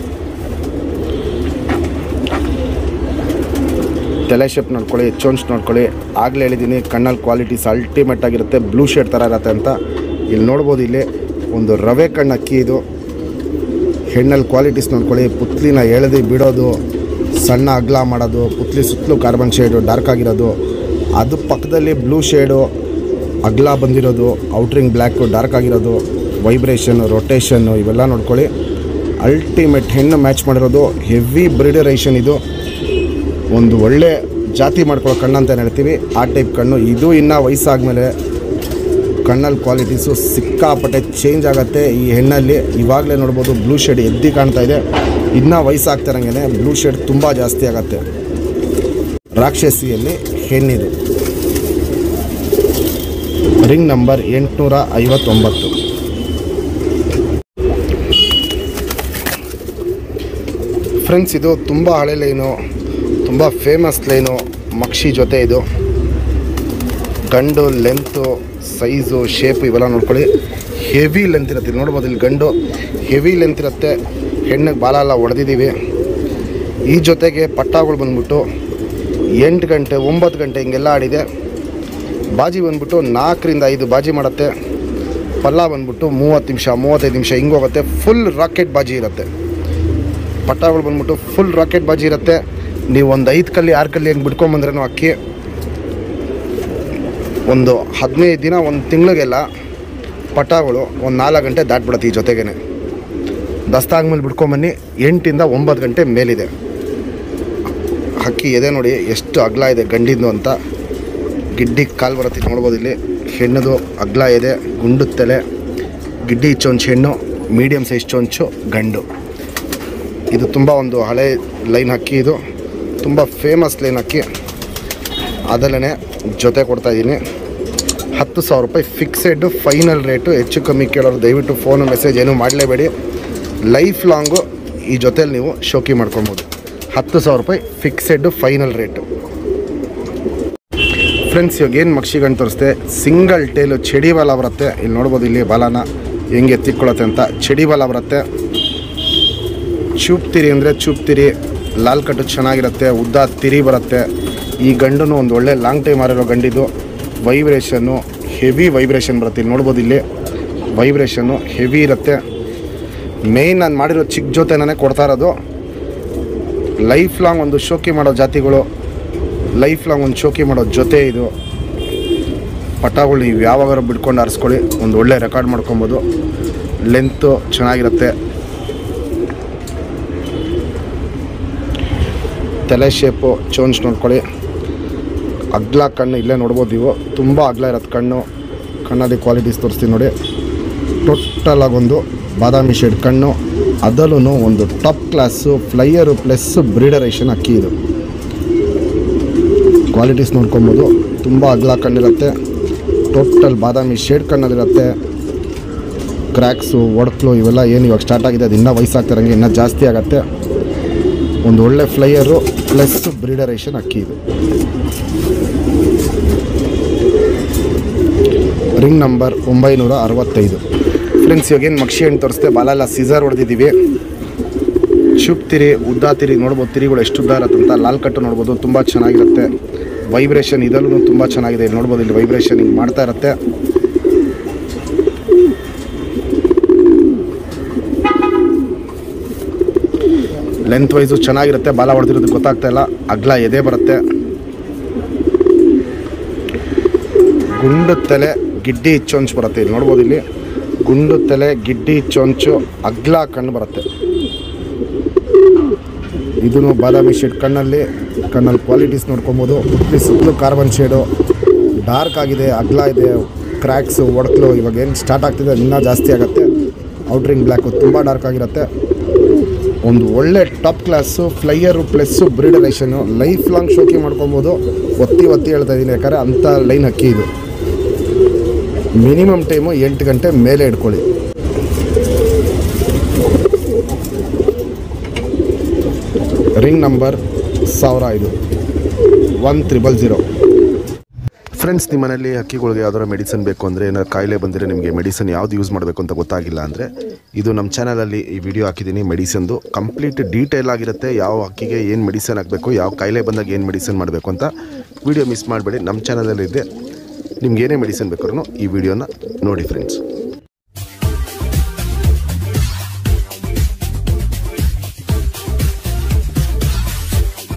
ತಲೆ ಶೇಪ್ ನೋಡ್ಕೊಳ್ಳಿ ಚೋನ್ಸ್ ನೋಡ್ಕೊಳ್ಳಿ ಆಗಲೇ ಹೇಳಿದ್ದೀನಿ ಕಣ್ಣಲ್ಲಿ ಕ್ವಾಲಿಟೀಸ್ ಅಲ್ಟಿಮೇಟ್ ಆಗಿರುತ್ತೆ ಬ್ಲೂ ಶೇಡ್ ಥರ ಇರುತ್ತೆ ಅಂತ ಇಲ್ಲಿ ನೋಡ್ಬೋದು ಇಲ್ಲಿ ಒಂದು ರವೆ ಕಣ್ಣು ಅಕ್ಕಿ ಇದು ಹೆಣ್ಣಲ್ಲಿ ಕ್ವಾಲಿಟೀಸ್ ನೋಡ್ಕೊಳ್ಳಿ ಪುತ್ಲಿನ ಎಳೆದು ಬಿಡೋದು ಸಣ್ಣ ಅಗ್ಲ ಮಾಡೋದು ಪುತ್ಲಿ ಸುತ್ತಲೂ ಕಾರ್ಬನ್ ಶೇಡು ಡಾರ್ಕ್ ಆಗಿರೋದು ಅದು ಪಕ್ಕದಲ್ಲಿ ಬ್ಲೂ ಶೇಡು ಅಗ್ಲ ಬಂದಿರೋದು ಔಟ್ರಿಂಗ್ ಬ್ಲ್ಯಾಕು ಡಾರ್ಕ್ ಆಗಿರೋದು ವೈಬ್ರೇಷನ್ನು ರೊಟೇಷನ್ನು ಇವೆಲ್ಲ ನೋಡ್ಕೊಳ್ಳಿ ಅಲ್ಟಿಮೇಟ್ ಹೆಣ್ಣು ಮ್ಯಾಚ್ ಮಾಡಿರೋದು ಹೆವಿ ಬ್ರಿಡರೇಷನ್ ಇದು ಒಂದು ಒಳ್ಳೆ ಜಾತಿ ಮಾಡ್ಕೊಳ್ಳೋ ಕಣ್ಣು ಅಂತ ಹೇಳ್ತೀವಿ ಆ ಟೈಪ್ ಕಣ್ಣು ಇದು ಇನ್ನೂ ವಯಸ್ಸಾದ್ಮೇಲೆ ಕಣ್ಣಲ್ಲಿ ಕ್ವಾಲಿಟೀಸು ಸಿಕ್ಕಾಪಟ್ಟೆ ಚೇಂಜ್ ಆಗುತ್ತೆ ಈ ಹೆಣ್ಣಲ್ಲಿ ಇವಾಗಲೇ ನೋಡ್ಬೋದು ಬ್ಲೂ ಶೇಡ್ ಎದ್ದು ಕಾಣ್ತಾ ಇದೆ ಇನ್ನೂ ವಯಸ್ಸಾಗ್ತಿರಂಗೆ ಬ್ಲೂ ಶೇಡ್ ತುಂಬ ಜಾಸ್ತಿ ಆಗುತ್ತೆ ರಾಕ್ಷಸಿಯಲ್ಲಿ ಹೆಣ್ಣಿದು ರಿಂಗ್ ನಂಬರ್ ಎಂಟುನೂರ ಐವತ್ತೊಂಬತ್ತು ಫ್ರೆಂಡ್ಸ್ ಇದು ತುಂಬ ಹಳೆ ಲೈನು ತುಂಬ ಫೇಮಸ್ ಲೈನು ಮಕ್ಷಿ ಜೊತೆ ಇದು ಗಂಡು ಲೆಂತು ಸೈಜು ಶೇಪು ಇವೆಲ್ಲ ನೋಡ್ಕೊಳ್ಳಿ ಹೆವಿ ಲೆಂತ್ ಇರುತ್ತೆ ಇಲ್ಲಿ ನೋಡ್ಬೋದು ಇಲ್ಲಿ ಗಂಡು ಹೆವಿ ಲೆಂತ್ ಇರುತ್ತೆ ಹೆಣ್ಣಿಗೆ ಬಾಲ ಎಲ್ಲ ಹೊಡೆದಿದ್ದೀವಿ ಈ ಜೊತೆಗೆ ಪಟ್ಟಾಗಳು ಬಂದ್ಬಿಟ್ಟು ಎಂಟು ಗಂಟೆ ಒಂಬತ್ತು ಗಂಟೆ ಹಿಂಗೆಲ್ಲ ಆಡಿದೆ ಬಾಜಿ ಬಂದ್ಬಿಟ್ಟು ನಾಲ್ಕರಿಂದ ಐದು ಬಾಜಿ ಮಾಡುತ್ತೆ ಪಲ್ಲ ಬಂದ್ಬಿಟ್ಟು ಮೂವತ್ತು ನಿಮಿಷ ಮೂವತ್ತೈದು ನಿಮಿಷ ಹಿಂಗೆ ಹೋಗುತ್ತೆ ಫುಲ್ ರಾಕೆಟ್ ಬಾಜಿ ಇರುತ್ತೆ ಪಟ್ಟಾಗಳು ಬಂದ್ಬಿಟ್ಟು ಫುಲ್ ರಾಕೆಟ್ ಬಾಜಿ ಇರುತ್ತೆ ನೀವು ಒಂದು ಐದು ಕಲ್ಲಿ ಆರು ಕಲ್ಲಿ ಹೆಂಗೆ ಬಿಟ್ಕೊಂಬಂದ್ರೂ ಅಕ್ಕಿ ಒಂದು ಹದಿನೈದು ದಿನ ಒಂದು ತಿಂಗಳಿಗೆಲ್ಲ ಪಟಾಗಳು ಒಂದು ನಾಲ್ಕು ಗಂಟೆ ದಾಟ್ಬಿಡುತ್ತೆ ಈ ಜೊತೆಗೇನೆ ದಸ್ತಾಗ್ಮೇಲೆ ಬಿಡ್ಕೊಂಬನ್ನಿ ಎಂಟಿಂದ ಒಂಬತ್ತು ಗಂಟೆ ಮೇಲಿದೆ ಹಕ್ಕಿ ಎದೆ ನೋಡಿ ಎಷ್ಟು ಅಗಲ ಇದೆ ಗಂಡಿದ್ದು ಅಂತ ಗಿಡ್ಡಿ ಕಾಲು ಬರುತ್ತೆ ಇಲ್ಲಿ ನೋಡ್ಬೋದು ಇಲ್ಲಿ ಹೆಣ್ಣದು ಅಗಲ ಇದೆ ಗುಂಡು ತಲೆ ಗಿಡ್ಡಿ ಚೊಂಚು ಹೆಣ್ಣು ಮೀಡಿಯಮ್ ಸೈಜ್ ಚೊಂಚು ಗಂಡು ಇದು ತುಂಬ ಒಂದು ಹಳೆ ಲೈನ್ ಅಕ್ಕಿ ಇದು ತುಂಬ ಫೇಮಸ್ ಲೈನ್ ಅಕ್ಕಿ ಅದಲ್ಲೇ ಜೊತೆ ಕೊಡ್ತಾಯಿದ್ದೀನಿ ಹತ್ತು ಸಾವಿರ ರೂಪಾಯಿ ಫಿಕ್ಸೆಡ್ ಫೈನಲ್ ರೇಟು ಹೆಚ್ಚು ಕಮ್ಮಿ ಕೇಳೋರು ದಯವಿಟ್ಟು ಫೋನು ಮೆಸೇಜ್ ಏನೂ ಮಾಡಲೇಬೇಡಿ ಲೈಫ್ ಲಾಂಗು ಈ ಜೊತೇಲಿ ನೀವು ಶೋಕಿ ಮಾಡ್ಕೊಬೋದು ಹತ್ತು ಸಾವಿರ ರೂಪಾಯಿ ಫಿಕ್ಸೆಡ್ ಫೈನಲ್ ರೇಟು ಫ್ರೆಂಡ್ಸ್ ಇವಾಗ ಏನು ಮಕ್ಷಿಗಂಡು ತೋರಿಸ್ದೆ ಸಿಂಗಲ್ ಟೇಲು ಚಡಿ ಬಾಲ ಬರುತ್ತೆ ಇಲ್ಲಿ ನೋಡ್ಬೋದು ಇಲ್ಲಿ ಬಾಲನ ಹೆಂಗೆ ಎತ್ತಿಕ್ಕೊಳತ್ತೆ ಅಂತ ಚಡಿ ಬಾಲ ಬರುತ್ತೆ ಚೂಪ್ತಿರಿ ಅಂದರೆ ಚೂಪ್ತಿರಿ ಲಾಲ್ ಕಟ್ಟು ಚೆನ್ನಾಗಿರುತ್ತೆ ಉದ್ದ ತಿರಿ ಬರುತ್ತೆ ಈ ಗಂಡು ಒಂದು ಒಳ್ಳೆ ಲಾಂಗ್ ಟೈಮ್ ಆರಿರೋ ಗಂಡಿದು ವೈಬ್ರೇಷನ್ನು ಹೆವಿ ವೈಬ್ರೇಷನ್ ಬರುತ್ತೆ ಇಲ್ಲಿ ನೋಡ್ಬೋದು ಇಲ್ಲಿ ವೈಬ್ರೇಷನ್ನು ಹೆವಿ ಇರುತ್ತೆ ಮೇಯ್ನ್ ನಾನು ಮಾಡಿರೋ ಚಿಕ್ಕ ಜೊತೆನೇ ಕೊಡ್ತಾ ಇರೋದು ಲೈಫ್ ಲಾಂಗ್ ಒಂದು ಶೋಕಿ ಮಾಡೋ ಜಾತಿಗಳು ಲೈಫ್ ಲಾಂಗ್ ಒಂದು ಶೋಕಿ ಮಾಡೋ ಜೊತೆ ಇದು ಪಟಾಗಳು ನೀವು ಯಾವಾಗಾರು ಬಿಡ್ಕೊಂಡು ಆರಿಸ್ಕೊಳ್ಳಿ ಒಂದು ಒಳ್ಳೆ ರೆಕಾರ್ಡ್ ಮಾಡ್ಕೊಬೋದು ಲೆಂತು ಚೆನ್ನಾಗಿರುತ್ತೆ ತಲೆ ಶೇಪು ಚೋನ್ಸ್ ನೋಡ್ಕೊಳ್ಳಿ ಅಗ್ಲ ಕಣ್ಣು ಇಲ್ಲೇ ನೋಡ್ಬೋದು ನೀವು ತುಂಬ ಅಗ್ಲ ಇರೋದು ಕಣ್ಣು ಕಣ್ಣಲ್ಲಿ ಕ್ವಾಲಿಟೀಸ್ ತೋರಿಸ್ತೀನಿ ನೋಡಿ ಟೋಟಲ್ ಆಗೊಂದು ಬಾದಾಮಿ ಶೇಡ್ ಕಣ್ಣು ಅದರಲ್ಲೂ ಒಂದು ಟಾಪ್ ಕ್ಲಾಸು ಫ್ಲೈಯರು ಪ್ಲಸ್ ಬ್ರೀಡರೇಷನ್ ಅಕ್ಕಿ ಇದು ಕ್ವಾಲಿಟೀಸ್ ನೋಡ್ಕೊಬೋದು ತುಂಬ ಅಗ್ಲ ಕಣ್ಣಿರುತ್ತೆ ಟೋಟಲ್ ಬಾದಾಮಿ ಶೇಡ್ ಕಣ್ಣಲ್ಲಿರುತ್ತೆ ಕ್ರ್ಯಾಕ್ಸು ಒಡಕ್ಲು ಇವೆಲ್ಲ ಏನು ಇವಾಗ ಸ್ಟಾರ್ಟ್ ಆಗಿದೆ ಅದು ಇನ್ನೂ ವಯಸ್ಸಾಗ್ತಿರಂಗೆ ಇನ್ನೂ ಜಾಸ್ತಿ ಆಗುತ್ತೆ ಒಂದು ಒಳ್ಳೆ ಫ್ಲೈಯರು ಪ್ಲಸ್ ಬ್ರೀಡರೇಷನ್ ಅಕ್ಕಿ ಇದು ರಿಂಗ್ ನಂಬರ್ ಒಂಬೈನೂರ ಅರವತ್ತೈದು ಫ್ರೆಂಡ್ಸ್ ಇವಾಗ ಏನು ಮಕ್ಷಿ ಹಣ್ಣು ತೋರಿಸ್ತೆ ಬಾಲ ಎಲ್ಲ ಸೀಸರ್ ಹೊಡೆದಿದ್ದೀವಿ ಶುಪ್ ತಿರಿ ಉದ್ದ ತಿರಿ ನೋಡ್ಬೋದು ತಿರಿಗಳು ಎಷ್ಟು ಉದ್ದ ಇರುತ್ತಂತ ಲಾಲ್ ಕಟ್ಟು ನೋಡ್ಬೋದು ತುಂಬ ಚೆನ್ನಾಗಿರುತ್ತೆ ವೈಬ್ರೇಷನ್ ಇದರಲ್ಲೂ ತುಂಬ ಚೆನ್ನಾಗಿದೆ ಇಲ್ಲಿ ನೋಡ್ಬೋದು ಇಲ್ಲಿ ವೈಬ್ರೇಷನ್ ಹಿಂಗೆ ಮಾಡ್ತಾ ಇರುತ್ತೆ ಲೆಂತ್ ವೈಸು ಚೆನ್ನಾಗಿರುತ್ತೆ ಬಾಲ ಹೊಡೆದಿರೋದು ಗೊತ್ತಾಗ್ತಾ ಇಲ್ಲ ಅಗ್ಲ ಎದೆ ಬರುತ್ತೆ ಗುಂಡು ತಲೆ ಗಿಡ್ಡಿ ಚೊಂಚು ಬರುತ್ತೆ ಇಲ್ಲಿ ನೋಡ್ಬೋದು ಇಲ್ಲಿ ಗುಂಡು ತಲೆ ಗಿಡ್ಡಿ ಚೊಂಚು ಅಗ್ಲ ಕಣ್ಣು ಬರುತ್ತೆ ಇದೂ ಬಾದಾಮಿ ಶೇಡ್ ಕಣ್ಣಲ್ಲಿ ಕಣ್ಣಲ್ಲಿ ಕ್ವಾಲಿಟೀಸ್ ನೋಡ್ಕೊಬೋದು ಇಲ್ಲಿ ಸುತ್ತಲೂ ಕಾರ್ಬನ್ ಶೇಡು ಡಾರ್ಕ್ ಆಗಿದೆ ಅಗ್ಲ ಇದೆ ಕ್ರ್ಯಾಕ್ಸು ಒಡಕ್ಲು ಇವಾಗ ಏನು ಸ್ಟಾರ್ಟ್ ಆಗ್ತಿದೆ ಇನ್ನೂ ಜಾಸ್ತಿ ಆಗುತ್ತೆ ಔಟ್ರಿಂಗ್ ಬ್ಲ್ಯಾಕು ತುಂಬ ಡಾರ್ಕ್ ಆಗಿರುತ್ತೆ ಒಂದು ಒಳ್ಳೆ ಟಾಪ್ ಕ್ಲಾಸು ಫ್ಲೈಯರು ಪ್ಲಸ್ಸು ಬ್ರೀಡರೇಷನು ಲೈಫ್ ಲಾಂಗ್ ಶೋಕಿ ಮಾಡ್ಕೊಬೋದು ಒತ್ತಿ ಒತ್ತಿ ಹೇಳ್ತಾ ಇದ್ದೀನಿ ಯಾಕಂದರೆ ಅಂಥ ಲೈನ್ ಅಕ್ಕಿ ಇದು ಮಿನಿಮಮ್ ಟೈಮು ಎಂಟು ಗಂಟೆ ಮೇಲೆ ಇಟ್ಕೊಳ್ಳಿ ರಿಂಗ್ ನಂಬರ್ ಸಾವಿರ ಐದು ಒನ್ ತ್ರಿಬಲ್ ಜೀರೋ ಫ್ರೆಂಡ್ಸ್ ನಿಮ್ಮ ಮನೇಲಿ ಹಕ್ಕಿಗಳಿಗೆ ಯಾವ್ದಾರ ಮೆಡಿಸನ್ ಬೇಕು ಅಂದರೆ ಏನಾದ್ರು ಕಾಯಿಲೆ ಬಂದರೆ ನಿಮಗೆ ಮೆಡಿಸನ್ ಯಾವ್ದು ಯೂಸ್ ಮಾಡಬೇಕು ಅಂತ ಗೊತ್ತಾಗಿಲ್ಲ ಅಂದರೆ ಇದು ನಮ್ಮ ಚಾನಲಲ್ಲಿ ಈ ವಿಡಿಯೋ ಹಾಕಿದ್ದೀನಿ ಮೆಡಿಸನ್ದು ಕಂಪ್ಲೀಟ್ ಡೀಟೇಲ್ ಆಗಿರುತ್ತೆ ಯಾವ ಹಕ್ಕಿಗೆ ಏನು ಮೆಡಿಸನ್ ಹಾಕಬೇಕು ಯಾವ ಕಾಯಿಲೆ ಬಂದಾಗ ಏನು ಮೆಡಿಸನ್ ಮಾಡಬೇಕು ಅಂತ ವಿಡಿಯೋ ಮಿಸ್ ಮಾಡಬೇಡಿ ನಮ್ಮ ಚಾನಲಲ್ಲಿ ಇದೆ ನಿಮ್ಗೆ ಏನೇ ಮೆಡಿಸನ್ ಬೇಕಾದ್ರೂ ಈ ವಿಡಿಯೋನ ನೋಡಿ ಫ್ರೆಂಡ್ಸ್